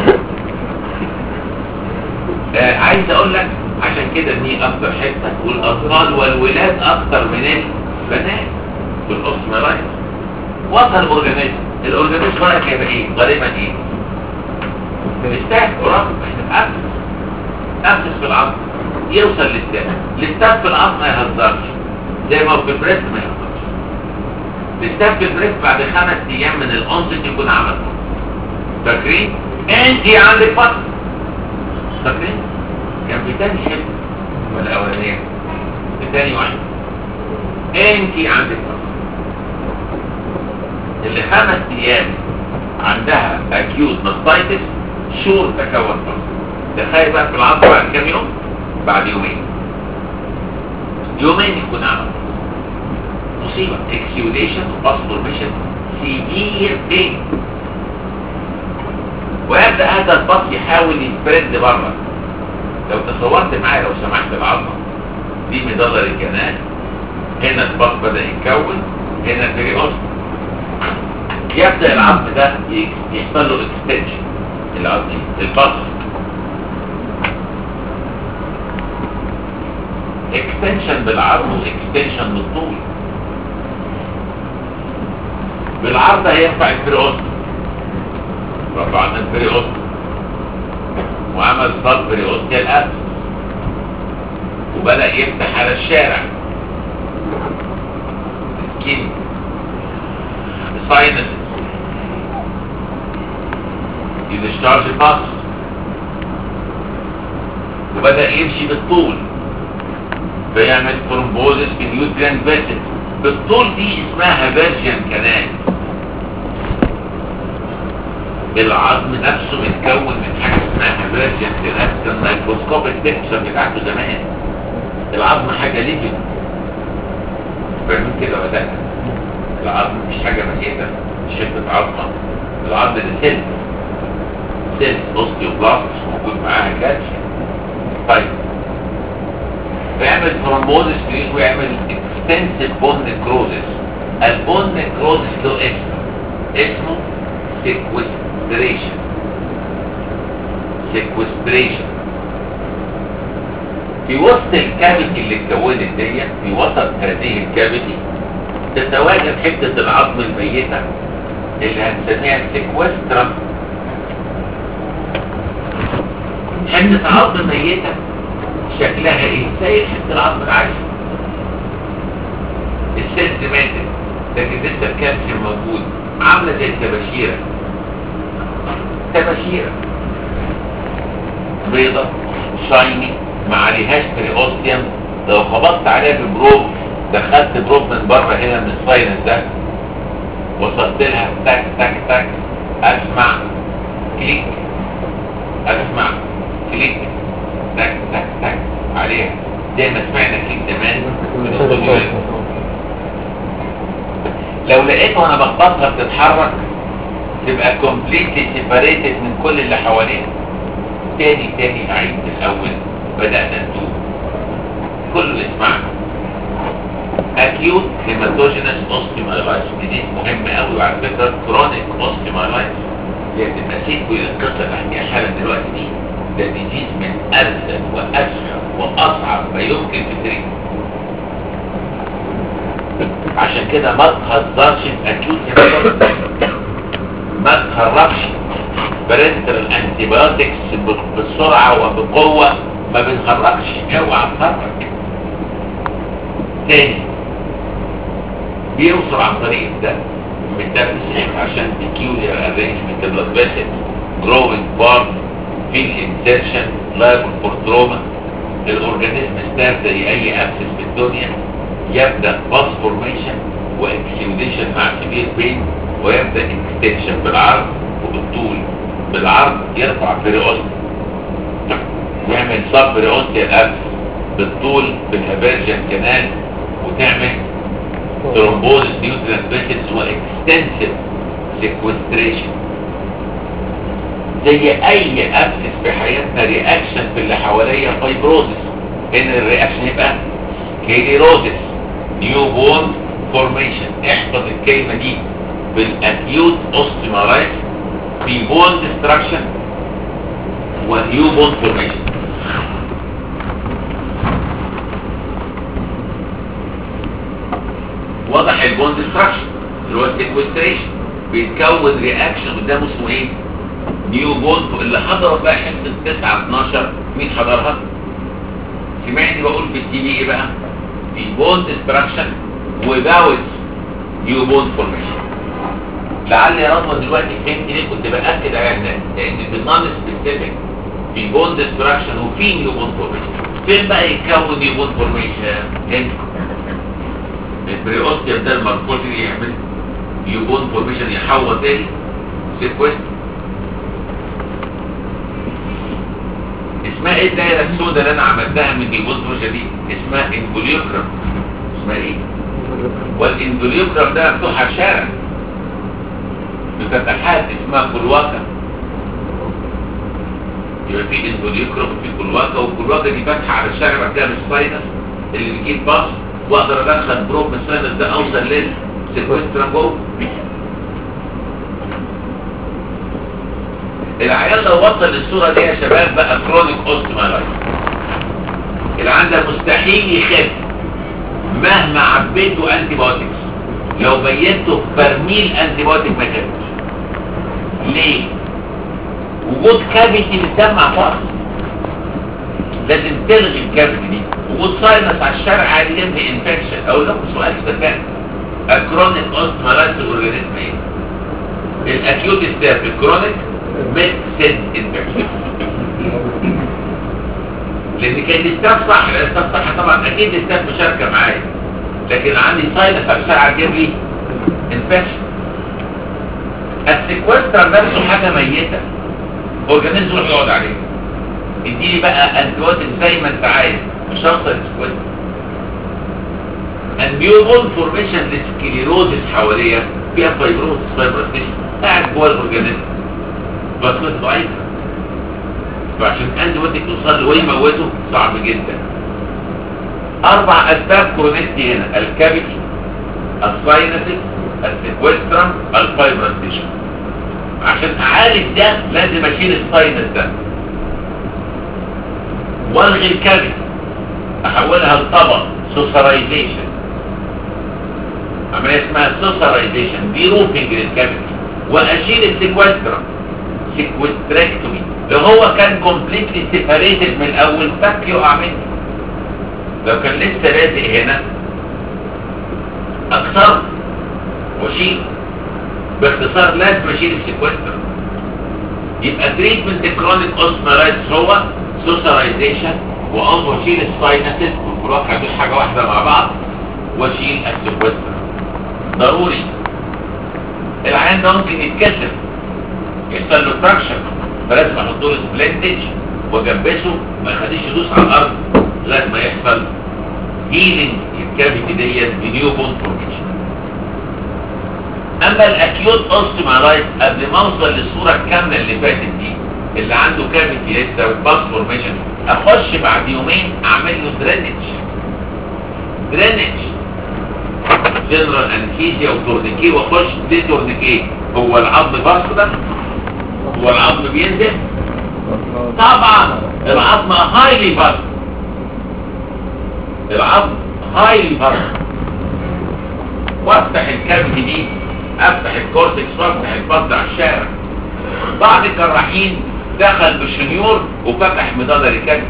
A: آه عايز اقول لك عشان كده دي اكتر حتة والاطفال والولاد اكتر من البنات والاوسمرايز وصل الاورجانيزم الاورجانيزم رايك هيبقى ايه غالبا ايه الستاف قرب احنا ابسس ابسس في العظم يوصل للستاف الستاف في العظم ما يهزرش زي ما هو في البريست ما يهزرش الستاف في البريست بعد خمس ايام من الانست يكون عمل فاكرين انت عندك فصل فاكرين كان في تاني شبه ولا اولانيه في تاني واحد انت عندك فصل اللي خمس ايام عندها اكيوت ماستايتس شور تكون فصل تخيل بقى في العصر بعد كام يوم بعد يومين يومين يكون عمل مصيبة اكسيوديشن وباسفورميشن سيفير بين ويبدأ هذا الباص يحاول يسبرد بره لو تصورت معايا لو سمحت العظمة دي مدلر الجنان هنا الباص بدأ يتكون هنا البريوست يبدأ العظم ده يحصل له اكستنشن العظم الباص اكستنشن بالعرض واكستنشن بالطول بالعرض هيرفع البريوست رفعنا البريوست وعمل صد بريوست الأب وبدأ يفتح على الشارع سكين ساينس يدشارج باس وبدأ يمشي بالطول بيعمل ترومبوزس في نيوتريان فيسل بالطول دي اسمها فيرجن كنال العظم نفسه متكون من حاجه اسمها فيرجن كنال كان الميكروسكوبيك تكشر بتاعته زمان العظم حاجه ليفل فاهمين كده ولا لا العظم مش حاجه ميته مش حته عظمه العظم ده سيل سيل اوستيوبلاست موجود معاها كالسيوم طيب فيعمل ثرومبوزس فيه ويعمل اكستنسيف بون نكروزس البون نكروزس له اسم اسمه سيكوستريشن سيكوستريشن في وسط الكافيتي اللي اتكونت ديت في وسط هذه الكافيتي تتواجد حتة العظم الميتة اللي هنسميها سيكوسترا حتة عظم ميتة شكلها ايه؟ زي حتة العظم العايشة السيلز ماتت لكن لسه الكالسيوم موجود عاملة زي التباشيرة تباشيرة بيضة شايني ما عليهاش بريوستيوم لو خبطت عليها ببروب دخلت بروب من بره هنا من الساينس ده وصلت لها تك تك تك اسمع كليك اسمع كليك تك تك تك عليها زي ما سمعنا كليك زمان من الاستوديوهات لو لقيت وانا بخبطها بتتحرك تبقى كومبليتلي سيبريتد من كل اللي حواليها تاني تاني اعيد من الاول بدأنا نتوب كله يسمعنا acute hematogenous osteomyelitis دي مهمة قوي وعلى فكرة chronic osteomyelitis هي بتبقى سيكو للقصة اللي هحكيها حالا دلوقتي دي ده ديزيز من أرسل وأسهل وأصعب ما يمكن في التريك عشان كده ما تهزرش في acute hematogenous ما تهربش برنترال انتيبيوتكس بسرعة وبقوة ما بنخرجش اوعى تخرج تاني بيوصل عن طريق الدم من الدم السحب عشان peculiar arrangement of blood vessels growing part field insertion liable for trauma الاورجانيزم ستار زي اي ابسس في الدنيا يبدا باس فورميشن واكسيوديشن مع سيفير بين ويبدا اكستنشن بالعرض وبالطول بالعرض يرفع بريوست يعمل صب بريوستيال ابس بالطول بالهبرجن كنال وتعمل ترومبوز نيوترينت فيسلز واكستنسيف سيكوستريشن زي اي ابسس في حياتنا رياكشن في اللي حواليا فايبروزس هنا الرياكشن يبقى كيليروزس نيو بون فورميشن احفظ الكلمه دي بالاكيوت اوستيمالايز في بون ديستراكشن ونيو بون فورميشن واضح البون ديستراكشن اللي هو السيكوستريشن بيتكون رياكشن قدامه اسمه ايه نيو بون اللي حضرت بقى حصه 9 12 مين حضرها سمعتني بقول في التي في ايه بقى في بون ديستراكشن without نيو بون فورميشن لعل يا رضوى دلوقتي فهمت ليه كنت باكد على الناس لان في النون سبيسيفيك في بون ديستراكشن وفي نيو بون فورميشن فين بقى يتكون نيو بون فورميشن هنا البريوستيوم ده المرفوض اللي يعمل نيو بون فورميشن يحول تاني سيكوست اسمها ايه الدايره السوداء اللي انا عملتها من نيو بون فورميشن دي اسمها انفوليوكرام اسمها ايه والانفوليوكرام ده مفتوح على الشارع بفتحات اسمها كلواكا يبقى في انفوليوكرام وفي كلواكا والكلواكا دي فاتحه على الشارع بعد كده بالساينس اللي بيجيب باص واقدر ادخل بروب من الساينس ده اوصل للسيكوسترام جوه العيال لو وصل للصوره دي يا شباب بقى كرونيك اوستيمالايز العيان ده مستحيل يخف مهما عبيته انتي بايوتكس لو بينته في برميل انتي بايوتيك ما يخفش ليه وجود كافيتي بتسمع فقط لازم تلغي الكافيتي دي وجود ساينس على الشارع عادي جنب انفكشن اقول لكم سؤال استفاد الكرونيك اوستمالايز الاورجانيزم ايه الاكيوت ستاف الكرونيك ميد سيد انفكشن لان كان الاستاف صح الاستاف صح طبعا اكيد الاستاف مشاركه معايا لكن عندي ساينس على الشارع تجيب لي انفكشن السيكوستر نفسه حاجه ميته اورجانيزم يروح يقعد عليه اديني بقى انتيبيوتيك زي ما انت عايز مش هخسر السيكوستر النيوبون فورميشن للسكليروزس حواليها فيها فايبروزس فايبروستيشن قاعد جوه الاورجانيزم بس ضعيفه فعشان انتيبيوتيك توصل له ويموته صعب جدا اربع اسباب كرونيتي هنا الكافيتي الساينسس السيكوسترم الفايبروستيشن عشان اعالج ده لازم اشيل الساينس ده والغي الكافيتي احولها لطبق سوسرايزيشن عمليه اسمها سوسرايزيشن دي روبنج للكافيتي واشيل السيكوسترا سيكوستراكتومي لو هو كان كومبليتلي سيباريتد من الاول فك يقع مني لو كان لسه لازق هنا اكسره واشيل باختصار لازم اشيل السيكوسترا يبقى تريتمنت كرونيك اوسمرايتس هو سوسرايزيشن واقوم واشيل الساينسز والفروع هدول حاجه واحده مع بعض واشيل السيكوسترا ضروري العيان ده ممكن يتكسر يحصل له فراكشر فلازم احط له سبلنتج واجبسه ما يخليش يدوس على الارض لغايه ما يحصل هيلينج الكافيتي ديت بنيو بون فورميشن اما الاكيوت اوستيمالايت قبل ما اوصل للصوره الكامله اللي فاتت دي اللي عنده كافيتي لسه والباس فورميشن اخش بعد يومين اعمل له درينج درينج جنرال انستيزيا وتورنيكي واخش دي تورنيكي هو العظم باص ده هو العظم بينزل طبعا العظم هايلي باص العظم هايلي باص وافتح الكافيتي دي افتح الكورتكس وافتح البطن على الشارع بعض الجراحين دخل بالشنيور وفتح مضاد ركابي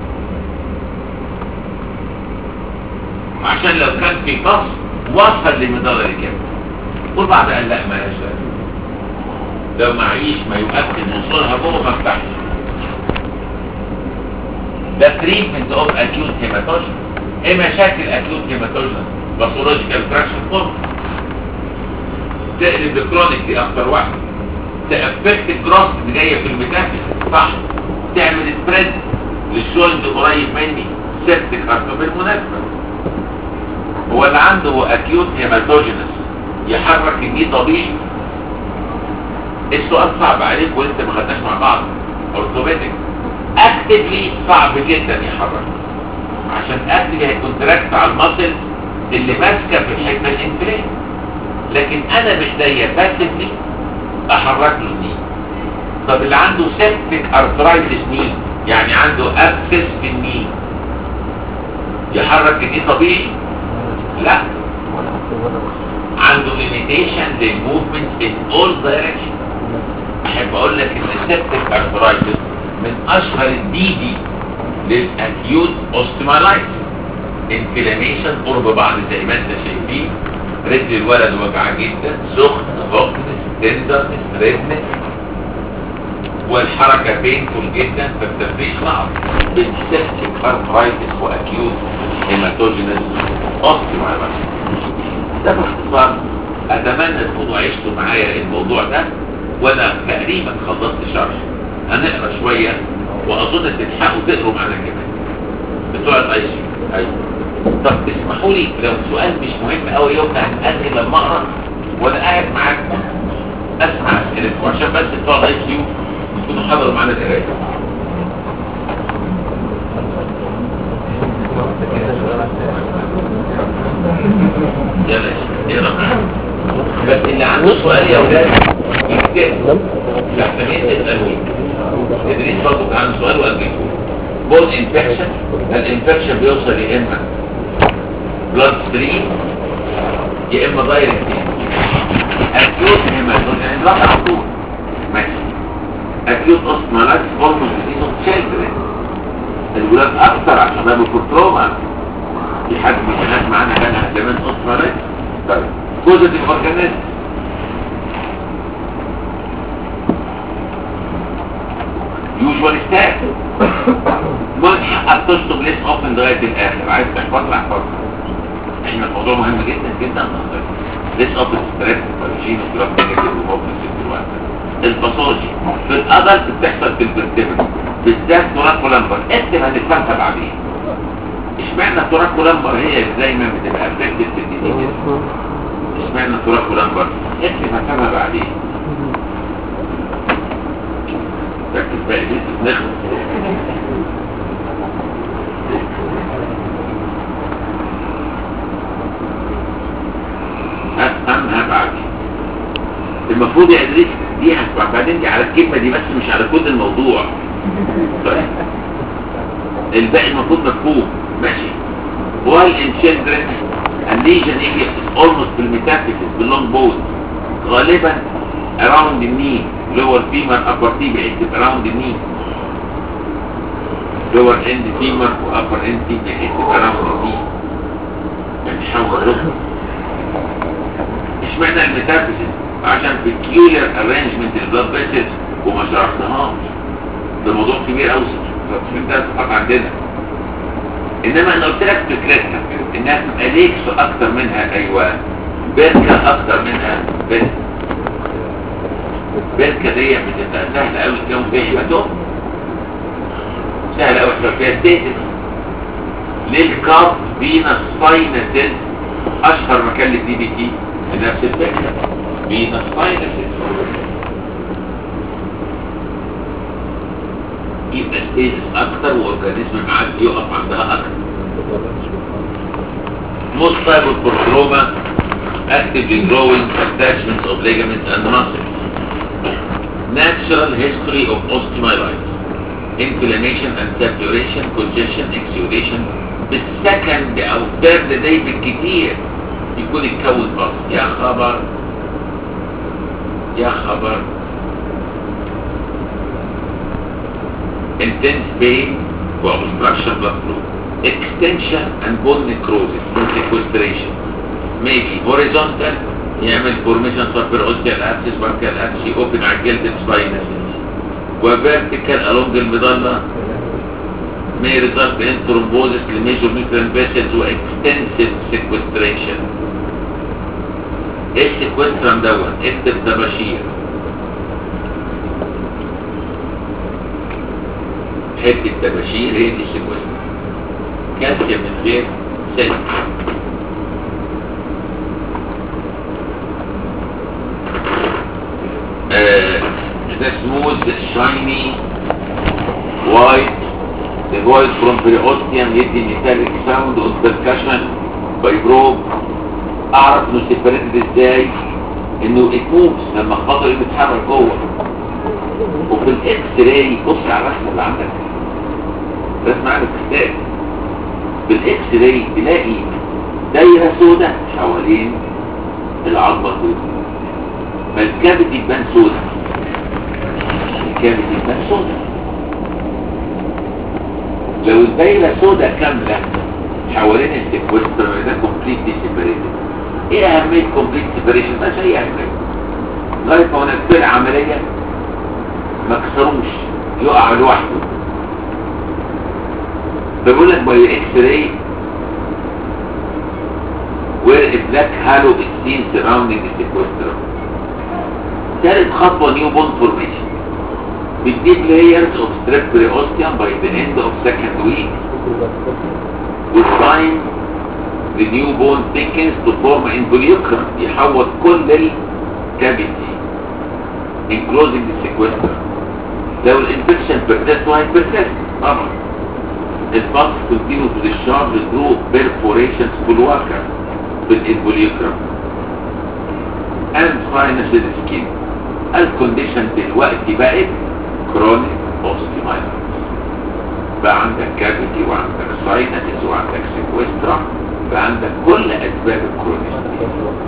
A: عشان لو كان في قص وصل لمضاد ركابي والبعض قال لا ما يشاء لو معيش ما يؤكد وصولها جوه ما افتحش ده تريتمنت اوف اكيوت هيماتوجن ايه مشاكل اكيوت هيماتوجن باثولوجيكال فراكشن فورم تقلب الكرونيك دي اكتر واحده تأفكت الجراس اللي جايه في الميتافيز صح تعمل سبريد للجوينت قريب مني سيبتك ارتو بالمناسبه هو اللي عنده اكيوت هيماتوجينس يحرك الني طبيعي السؤال صعب عليك وانت ما خدناش مع بعض اورثوبيدك اكتفلي صعب جدا يحرك عشان اكتفلي هيكونتراكت على المسل اللي ماسكه في الحته الانفلام لكن انا بايديا باسفلي احرك له الني طب اللي عنده سيبتك ارثرايتس ني يعني عنده ابسس في الني يحرك الني طبيعي لا عنده limitation للموفمنت in all directions احب اقول لك ان السيبتك ارثرايتس من اشهر الدي دي للاكيوت اوستيمالايتس انفلاميشن قرب بعض زي ما انت شايفين رجل الولد وجعه جدا سخن هوكنس تندرنس ريدنس والحركة بينفول جدا فالتفريق صعب بين سيبتك ارثرايتس واكيوت هيماتوجينس اوستيمالايتس ده باختصار اتمنى تكونوا عشتوا معايا الموضوع ده وانا تقريبا خلصت شرح هنقرا شويه واظن تلحقوا تقروا معانا كمان بتوع الاي سي ايوه طب اسمحوا لي لو سؤال مش مهم قوي يوم هتأذن لما اقرا وانا قاعد معاكم اسمع اسئلتكم عشان بس بتوع الاي سي يكونوا حضروا معانا القرايه يا باشا اقرا بس اللي عنده سؤال يا ولاد يكتب لحسن تسألوني ادريس برضو كان عنده سؤال واجيبه بول انفكشن الانفكشن بيوصل يا اما بلاد ستريم يا اما دايركت اكيوت هيماتوم يعني بلاد على طول ماشي اكيوت اوستمالايتس هرمون ديزيز اوف تشيلدرن الولاد اكتر عشان ده بالكنتروما في حد من الناس معانا كان كمان اوستمالايتس طيب بوزيتيف اورجانيزم يوجوال ستات ممكن حقك تشطب ليس اوبن لغايه الاخر عايز تحفظها احفظها احنا الموضوع مهم جدا جدا ليس اوبن ستريس فالجين وجراف نيجاتيف وموبن ست الوقت الباثولوجي في الادلت بتحصل في الفرتبل بالذات توراكو لامبر اكتب هنفهمها بعدين اشمعنى توراكو لامبر هي اللي دايما بتبقى افكتد في الديزيز اشمعنى توراكو لامبر اكتب هنفهمها بعدين ركز بقى لسه نخلص افهمها بعدين المفروض يا ادريس دي هتبقى بعدين دي على الكلمه دي بس مش على كل الموضوع طيب الباقي المفروض مفهوم ماشي while in children الليجن area is almost في الميتافيسيس باللونج بون غالبا around the knee lower femur upper tibia is around the knee lower end femur و upper end tibia is around the knee يعني حاول ركب اشمعنى الميتافيسيس عشان peculiar arrangement البلاد فيسلز وما شرحناهاش ده موضوع كبير قوي في ده فقط عندنا انما انا قلت لك فكرتها انها تبقى ليكس اكتر منها ايوه بركه اكتر منها بركه بركه دي بتبقى سهله قوي الجو فيها هيباتوم سهله قوي يحصل فيها ستيتس للكاب فينا ساينسز اشهر مكان للدي بي تي نفس الفكره فينا ساينسز يبقى ستيتس اكتر واورجانيزم معدي يقف عندها اكتر most type of porphyroма actively growing attachments of ligaments and muscles natural history of osteomyelitis inflammation and saturation congestion exudation بالسكند او ثيرد داي بالكتير يكون اتكون بس يا خبر يا خبر intense pain or obstruction blood flow extension and bone necrosis no sequestration maybe horizontal يعمل formation for perosteal abscess brachial abscess يopen على الجلد sinuses وvertical along المظلة may result in thrombosis لميجور nutrient vessels واextensive sequestration ايه السيكوسترم دوت اكتب تباشير حته التباشير هي دي السيكوستر كالسيوم من غير سلك ده smooth shiny white devoid from periosteum يدي metallic sound on percussion by probe اعرف انه separated ازاي انه it moves لما الخضر بيتحرك جوه وفي الاكس راي بص على الرسمه اللي عندك رسمه عندك كتاب بالاكس راي تلاقي دايره سوداء حوالين العظمه السوداء فالكافيتي تبان سوداء الكافيتي تبان سوداء لو الدايره سوداء كامله حوالين السيكوستر ده كومبليتلي سيبريتد ايه اهميه كومبليت سيبريشن مش اي اهميه لغايه ما نفذ العمليه ما كسروش يقع لوحده بقول لك باي اكس راي where a black halo is seen surrounding the sequestrum ثالث خطوة new bone formation with deep layers of strep periosteum by the end of second week with time the new bone thickens to form involucrum يحوط كل الكافيتي enclosing the sequestrum لو الانفكشن persist وهي persist طبعا البلس continue to discharge through perforations cloaca بالinvolucrum and sinuses skin الكونديشن دلوقتي بقت chronic osteomyelitis بقى عندك كافيتي وعندك ساينسز وعندك سيكوسترا بقى عندك كل اسباب الكرونيستي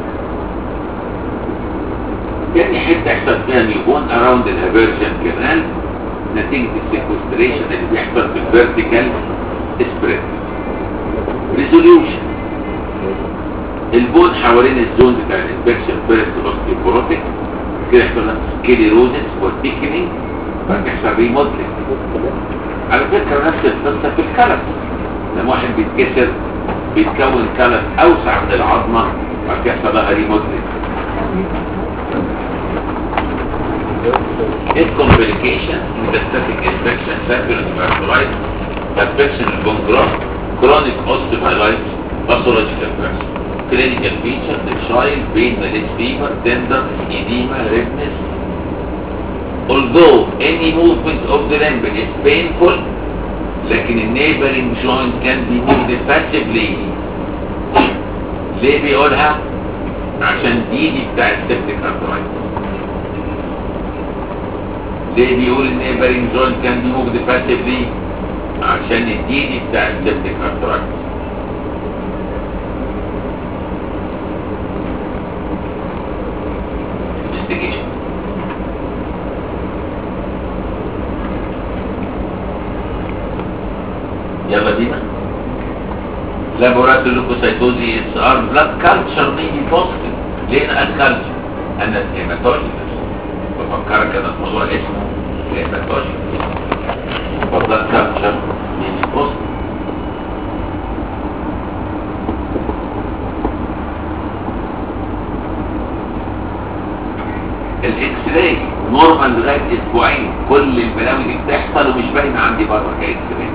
A: تاني حته يحصل فيها نيوبون اراوند الهافيرجن كانال نتيجه السيكوستريشن اللي بيحصل في الفيرتيكال سبريد ريزوليوشن البون حوالين الزون بتاع الانفكشن فيرست اوستيوبروتيك كده يحصل لك سكيليروزس وتيكنينج بعد يحصل ريموديلنج على فكره نفس القصه في الكلف لما واحد بيتكسر بيتكون كلف اوسع من العظمه بعد كده يحصل لها ريموديلنج الكومبليكيشن ميتاستاتيك انفكشن سيرفيرنس فاكتورايت انفكشن البونجراف كرونيك اوستيومايلايتس باثولوجيكال فيرس clinical features the child painless fever tenderness edema redness although any movement of the limb is painful لكن النيبرنج joint can be moved passively ليه بيقولها عشان دي دي بتاع السبتيك arthritis ليه بيقول النيبرنج joint can be moved passively عشان الدي دي بتاع السبتيك arthritis يلا بينا لابوراتوري لوكوسايتوزي اس ار بلاد كالتشر ميبي بوزيتيف ليه انا كالتشر انا هيماتولوجي بفكرك كده في موضوع اسمه هيماتولوجي فبلاد كالتشر ميبي بوزيتيف الاكس راي نورمال لغايه اسبوعين كل البلاوي دي بتحصل ومش باينه عندي بره كاكس راي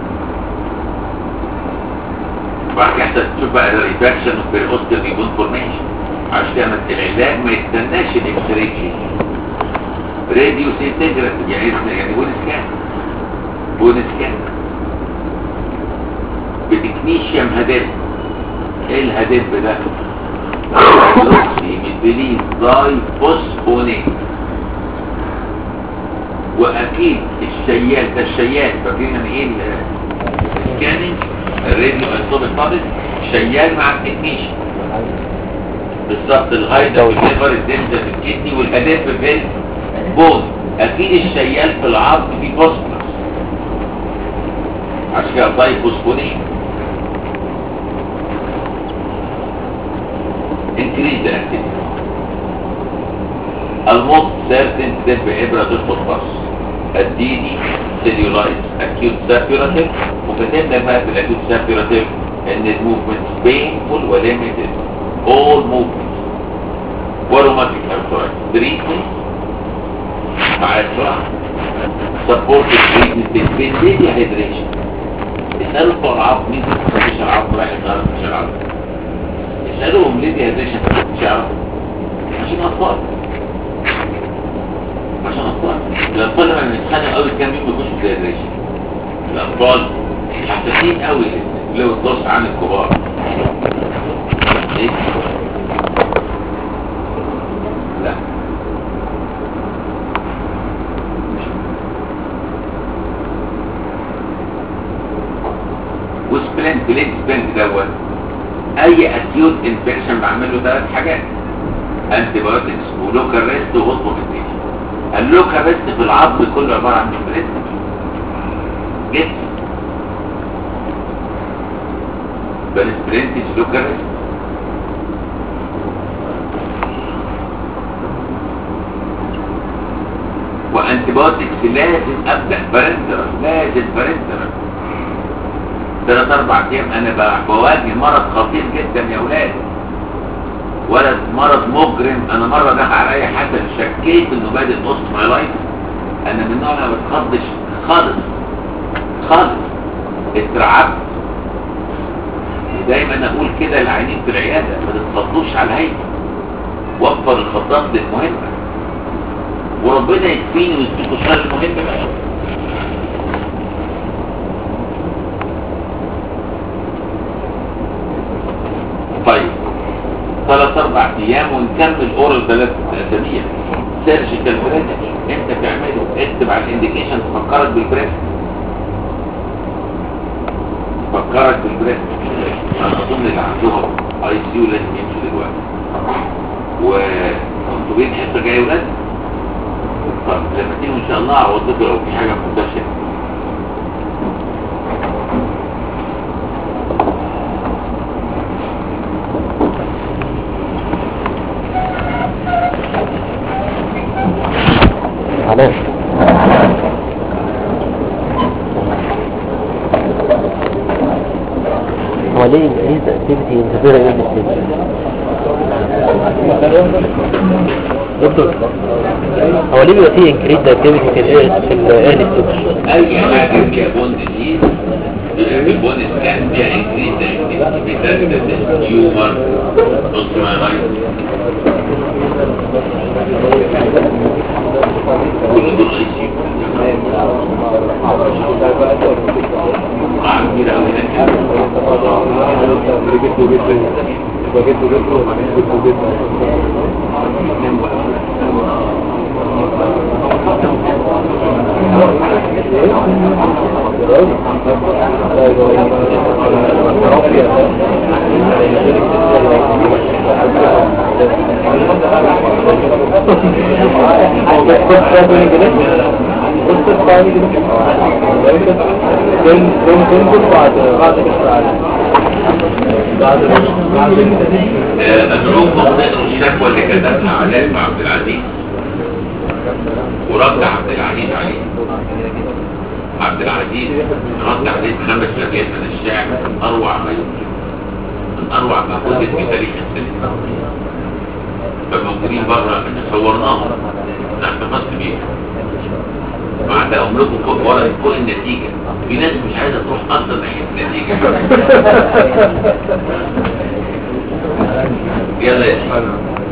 A: وبعد كده يحصل تشوف بقى الريفاكشن والبيريوستال بيكون فورميشن عشان كده ما- العلاج ما يستناش الاكس راي راديو سينتجراتيف يعني اسمه- يعني بون سكان بون سكان بتكنيشيوم هدف ايه الهدف ده؟ ميثيلين داي فوسفونيت واكيد الشيال ده الشيال فاكرين يعني ايه السكاننج الراديو ايزوب الطابق شيال مع التكنيشن بالظبط الهايدا والليفر الدنزا في الكدني والهدف في البون اكيد الشيال في العظم فيه فوسفورس عشان كده داي فوسفونيت increase the activity almost certain تدب إبرة تشبط بس الديدي cellulitis acute suppurative وكتبنا بقى في الacute suppurative ان الموفمنت painful و limited all movements ورomatoid arthritis treatment مع السرعة supported treatment بالبين dehydration اسألوا بتوع العظم مين مفيش العظم رايح النهارده مفيش العظم اسألوهم ليه ديهيدريشن مش عارف عشان أطفال عشان أطفال الأطفال لما بنتخانق قوي كام يوم بيخشوا ديهيدريشن الأطفال حساسين قوي لو الضغط عن الكبار ليه؟ لا وسبلنت ليه سبلنت دوت اي اكيوت انفكشن بعمل له ثلاث حاجات انتي بايوتكس ولوكال ريست وهوسبيتيشن اللوكال ريست في العظم كله عباره عن سبريت جسم بالسبرنتج لوكال ريست وانتي بايوتكس لازم ابدا برنترا لازم برنترا ثلاث اربع ايام انا ب- بواجه مرض خطير جدا يا اولاد ولد مرض مجرم انا مره دخل عليا حسن شكيت انه بادئ نص ماي لايف انا من النوع اللي ما بتخضش خالص خالص اترعبت دايما اقول كده للعينين في العياده ما تتخضوش على الهيئه وفر الخضات للمهمه وربنا يكفيني ويديكوا شر المهمه بقى طيب ثلاث اربع ايام ونكمل اورال ثلاث اسابيع سيرجيكال بريتش انت تعمله اكتب على الانديكيشن تفكرك بالبريست تفكرك بالبريست انا اظن اللي عندهم اي سي يو لازم يمشوا دلوقتي وانتوا بين حصه جايه يا ولاد طب لما تيجوا ان شاء الله اعوض لكم لو في حاجه منتشره
C: خلاص هو ليه increase the activity in the very early stage؟ دكتور هو ليه بيبقى فيه increase the activity في ال في ال early stage؟
A: اي حاجه فيها بون ديزيز البون سكان فيها انكريز بتاعت تيومر اوستيومايلايتس كل دول اي سي قاعد كبيره قوي هناك آه، ادعوكم تقروا الشكوى اللي كتبها علاء مع عبد العزيز ورد عبد العزيز عليه عبد العزيز رد عليه بخمس ابيات من الشعر اروع ما يمكن من اروع ما وجد في تاريخ السينما فالموجودين بره احنا صورناهم احنا احتفظت بيهم مع تأملكم فوق ورا فوق النتيجة في ناس مش عايزة تروح أصلا ناحية النتيجة يلا يا سيدي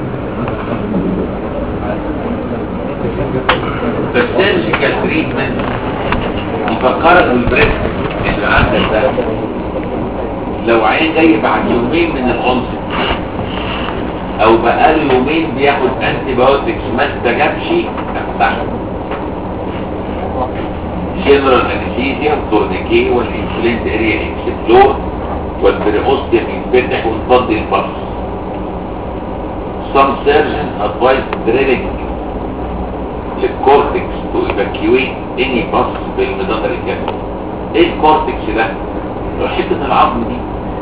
A: فالسيرجيكال تريتمنت يفكرك بالبريك اللي عندك ده لو عين جاي بعد يومين من العنصر او بقاله يومين بياخد انتي بايوتكس ما استجابش افتحه جنرال انستيزيا والتورنيكي والانسولين اريا اكسبلور والبريوستيم ينفتح ونفضي الفرس some surgeons advise drilling للكورتكس to evacuate any pus بالمدار الكامل ايه الكورتكس ده؟ لو حتة العظم دي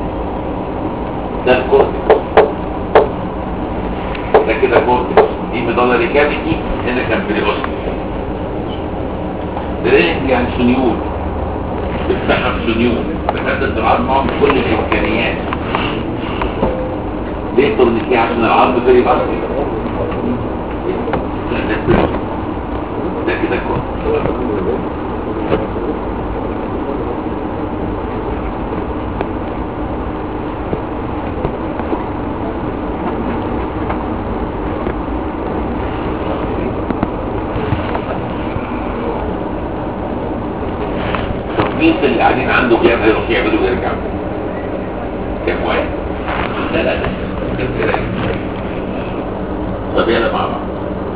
A: ده الكورتكس ده كده كورتكس دي مدار كافيتي هنا كان بريوستيم درينج يعني سنيون بتفتحها بسنيون بتحدد العظم معهم بكل الامكانيات ليه تورنيكيه عشان العظم فيري باسكت ده كده كويس مين في اللي قاعدين عنده غياب هيروح يعملوا ويرجع كام واحد لا لا لا كام كده طب يلا مع بعض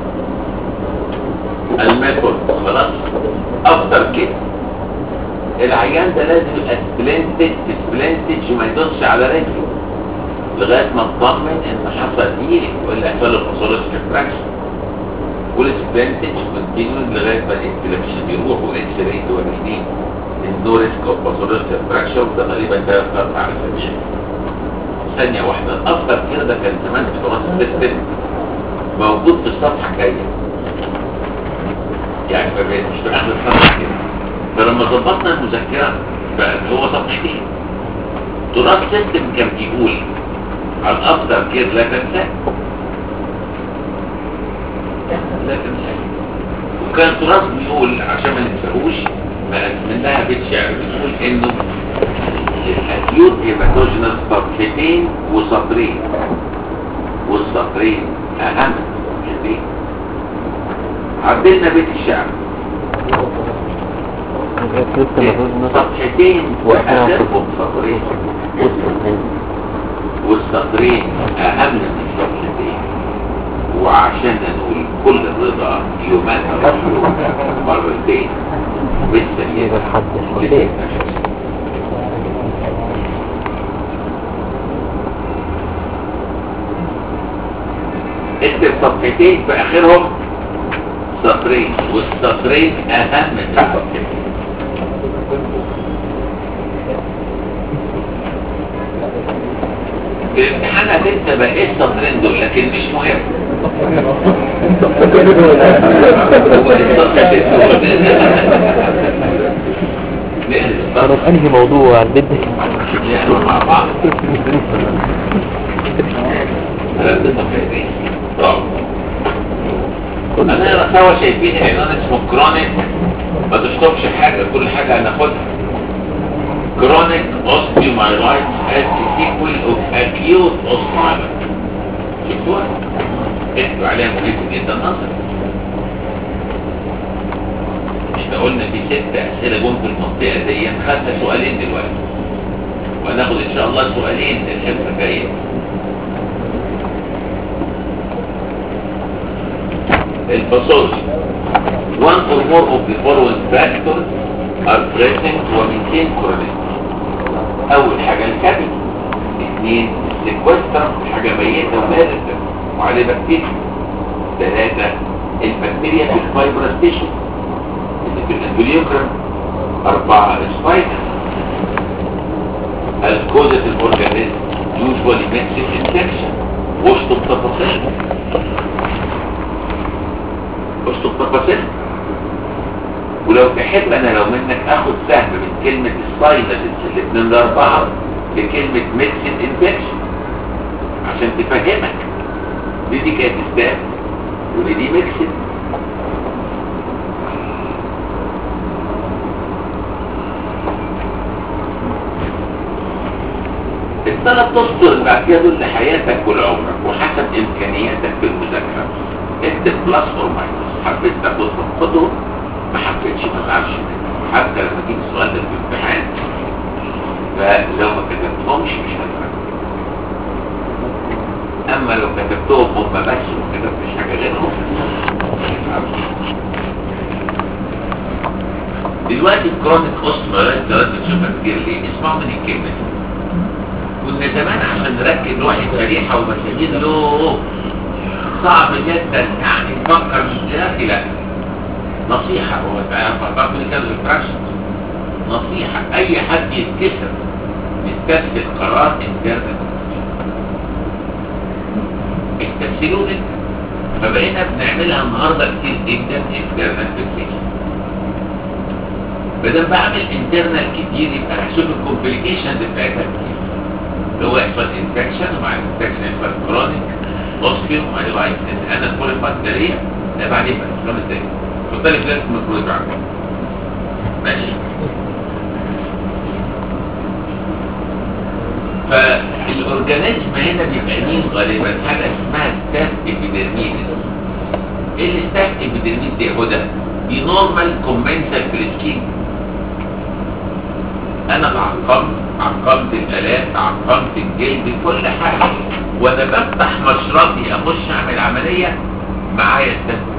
A: الميثود خلاص افضل كده العيان ده لازم يبقى سبلنتج سبلنتج وما يدوسش على رجله لغايه ما تطمن ان حصل ايه ولا حصل له فصولوس كونتراكشن والسبلنتج كونتينيو لغايه ما الانفلاميشن بيروح والاكس راي توريني النو ريسك اوف فصولوس كونتراكشن ده غالبا ده اربع اسابيع ثانيه واحده الافضل كده ده كان زمان في دراسه السيستم موجود في الصفحه الجايه يعني ما بقتش في اخر الصفحه كده فلما ظبطنا المذكره بقى هو صفحتين تراث سيستم كان بيقول على الافضل كده لا تنسى لا تنسى وكان تراث بيقول عشان ما ننساهوش بقت منها بيت شعر بيقول انه الاكيوت هيباتوجينس صفحتين وسطرين والسطرين اهم من عدلنا بيت الشعر صفحتين واخرهم سطرين والسطرين اهم من الصفحتين وعشان نقول كل الرضا يومان رجل مرتين بالسيئة لسيئة اكتب صفحتين في اخرهم سطرين والسطرين اهم من الصفحتين في الامتحان هتنسى بقى ايه السطرين دول لكن مش مهم هو السطرين دول
C: كانوا في انهي موضوع بدك
A: نقرا مع بعض ثلاث صفحتين طب انا سوا شايفين عنوان اسمه كرونيك ما تشطبش حاجة كل حاجة هناخدها كرونيك اوستيومايلايتس as the sequel of acute osteomyelitis شفتوها؟ اكتبوا عليها مهم جدا نظر احنا قلنا في ست اسئلة جم في المنطقة دي خدنا سؤالين دلوقتي وهناخد ان شاء الله سؤالين الحصة الجاية الباثولوجي one or more of the following factors are present ومنتين correlate اول حاجة الكبد اثنين السيكوستر حاجة ميتة وباردة وعليه بكتيريا ثلاثة البكتيريا في الفايبرس تيشو في الانفليوكرم أربعة سبايكس الكودة الأورجانيزم usually makes it infection واشطب تفاصيل اشطب تفاصيل ولو تحب انا لو منك اخد سهم من كلمة الساينسز اللي اتنين لاربعة لكلمة ميكسد انفكشن عشان تفهمك دي دي كانت ستاب ودي دي ميكسد الثلاث اسطر اللي بعد كده دول لحياتك ولعمرك وحسب امكانياتك في المذاكره اكتب بلس اور ماينس حبيت تاخدهم خدهم ما حبيتش ما تزعلش منهم حتى لما تيجي السؤال ده في الامتحان فلو ما كتبتهمش مش هتفرق اما لو كتبتهم هم بس وما كتبتش حاجه غيرهم دلوقتي الكرونيك اوستما لازم تشوفها كتير ليه اسمعوا من الكلمه دي كنا زمان عشان نركب واحد شريحة ومساجين له صعب جدا يعني نفكر من دلوقتي لا نصيحة هو تعالى فكرت من كده الفراكشن نصيحة أي حد يتكسر يستسهل قرار انترنت استسهلوه انت فبقينا بنعملها النهارده كتير جدا انترنال فيكسيشن بدل بعمل انترنال كتير يبقى هشوف الكومبليكيشنز بتاعتها كتير اللي هو يحصل انفكشن ومع الانفكشن يحصل كرونيك اوسكيو ومع الوايت انا كل بكتيريا ده بعدين بقى خمس دقايق حط لي فلاش من الكل عندك ماشي فالاورجانيزم هنا بيبقى مين غالبا حاجه اسمها ستاف ابيدرميدس ايه الستاف ابيدرميدس دي هو ده دي نورمال كومنسال بريسكين انا عقمت عقمت الالات عقمت الجلد كل حاجه وانا بفتح مشرطي اخش اعمل عمليه معايا ستاف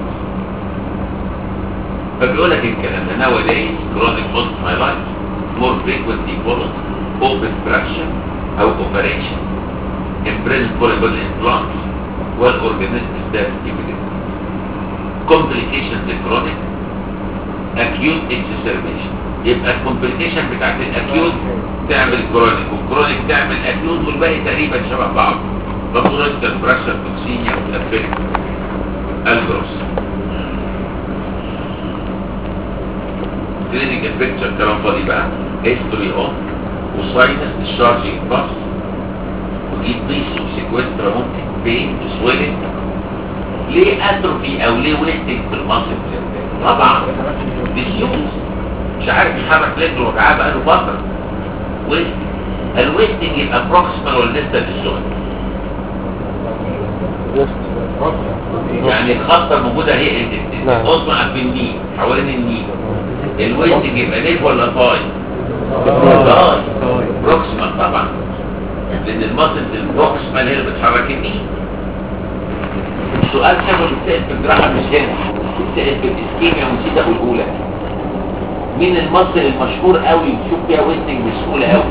A: فبيقول لك الكلام ده nowadays chronic osteomyelitis more frequently followed open fraction او operation imprisoned polygonal implants والorganism staff evidence complications chronic acute exacerbation يبقى الكومبليكيشن بتاعت الاكيوت تعمل كرونيك والكرونيك تعمل اكيوت والباقي تقريبا شبه بعض بطولة بريشر توكسينيا وتأفكت الجروس كلينيكال بيكتشر كلام فاضي بقى هيستوري اوف وساينس ديشارجينج باس وجيب بيس وسيكوسترا ممكن بين وسويلنج ليه اتروفي او ليه ويستنج في المصل طبعا ديسيوز مش عارف يحرك رجله وجعاه بقاله فتره ويستنج الويستنج يبقى بروكسيمال ولا لسه ديسيوز يعني الخطه الموجوده هي اصبع في النيل حوالين النيل الويستنج يبقى نيف ولا طاي طاي بروكسيمال طبعا لان الماسلز البروكسيمال هي اللي بتحرك النيل السؤال شبه بيتسال في الجراحه مش هنا بيتسال في الاسكيميا ونسيت اقوله لك مين المصل المشهور قوي تشوف فيها ويستنج بسهوله قوي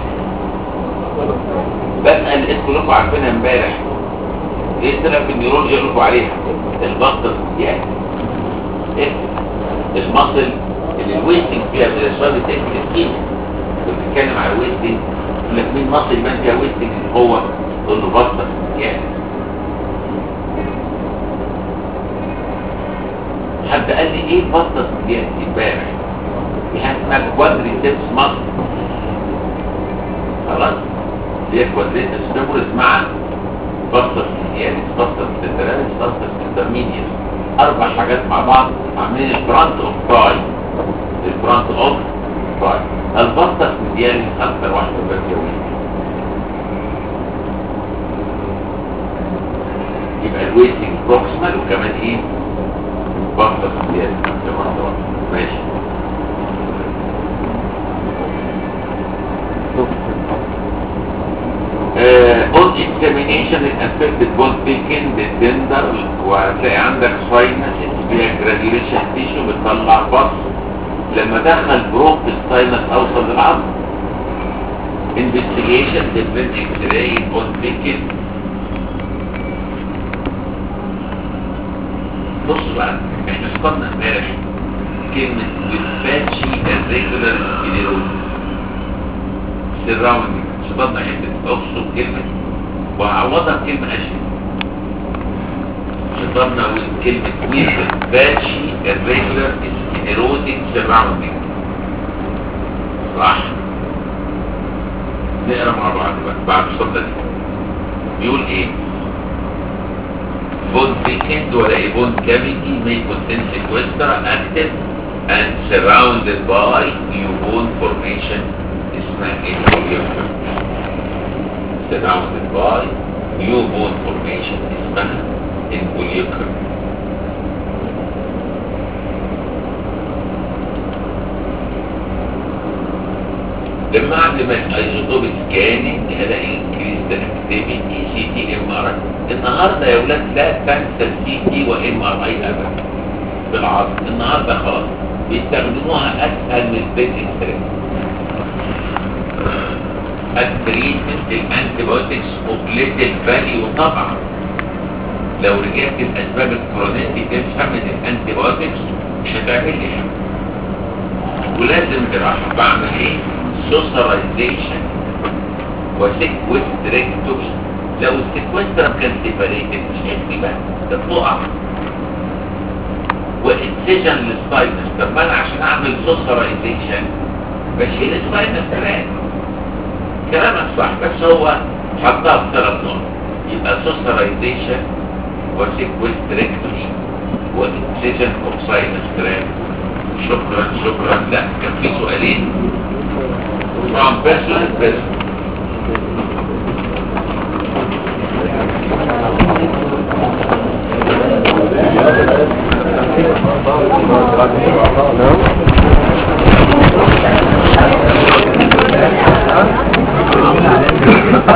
A: بسال انتوا كلكم عارفينها امبارح ايه طلع في النيورولوجيا يقول لكم عليها البطل يعني ايه المصل اللي الويستنج فيها زي السؤال بتاعك الاسكيميا بتتكلم على الويستنج يقول لك مين مصل يبان فيها ويستنج هو تقول له بطل يعني حد قال لي ايه بطل دي امبارح في حاجه اسمها كوادري تيبس مصر خلاص اللي هي كوادري تيبس مع بطل يعني بطل تترانس بطل انترميديت اربع حاجات مع بعض عاملين الفرونت اوف تاي الفرونت اوف تاي البطل مديالي اكتر واحده بس يوميا يبقى الويتنج بروكسمال وكمان ايه بطل مديالي ماشي اون اكزامينيشن الافكتد بون بيكن بالتندر وهتلاقي عندك ساينس فيها جراديوليشن تيشو بتطلع بص لما دخل بروك الساينس اوصل للعظم انفستيجيشن ديفرنت اكس راي بون بيكن بص بقى احنا سقطنا امبارح كلمة with patchy irregular sclerosis surrounding شطبنا حتة اقصد كلمة وعوضها بكلمة اشهر شطبنا with كلمة with patchy irregular sclerotic surrounding صح نقرا مع بعض بقى بعد الشطة دي بيقول ايه bone thickened ولا a bone cavity may contain sequestra active and surrounded by new bone formation اسمها involucrum surrounded by new bone formation اسمها involucrum لما اعمل ايزوتوب سكاننج الاقي انكريز اكتيفيتي سي تي ام ار النهارده يا ولاد لا تنسى السي تي وام ار اي ابدا بالعرض النهارده خلاص بيستخدموها اسهل من البيت اكستريم التريتمنت الانتي بايوتكس اوبليتد فاليو طبعا لو رجعت الاسباب الكرونيتي تفهم ان الانتي بايوتكس مش هتعمل لي حاجه ولازم جراحه بعمل ايه سوسرايزيشن وسيكوستريكتومي لو السيكوسترم كان سيبريتد مش هيحمي بقى ده بتقع وانسيجن للسباينس طب ما انا عشان اعمل سوسرايزيشن بشيل السباينس تراك كلامك صح بس هو حطها في ثلاث نقط يبقى سوسرايزيشن وسيكوستريكتومي وانسيجن اوف ساينس تراك شكرا شكرا لا كان في سؤالين from person to person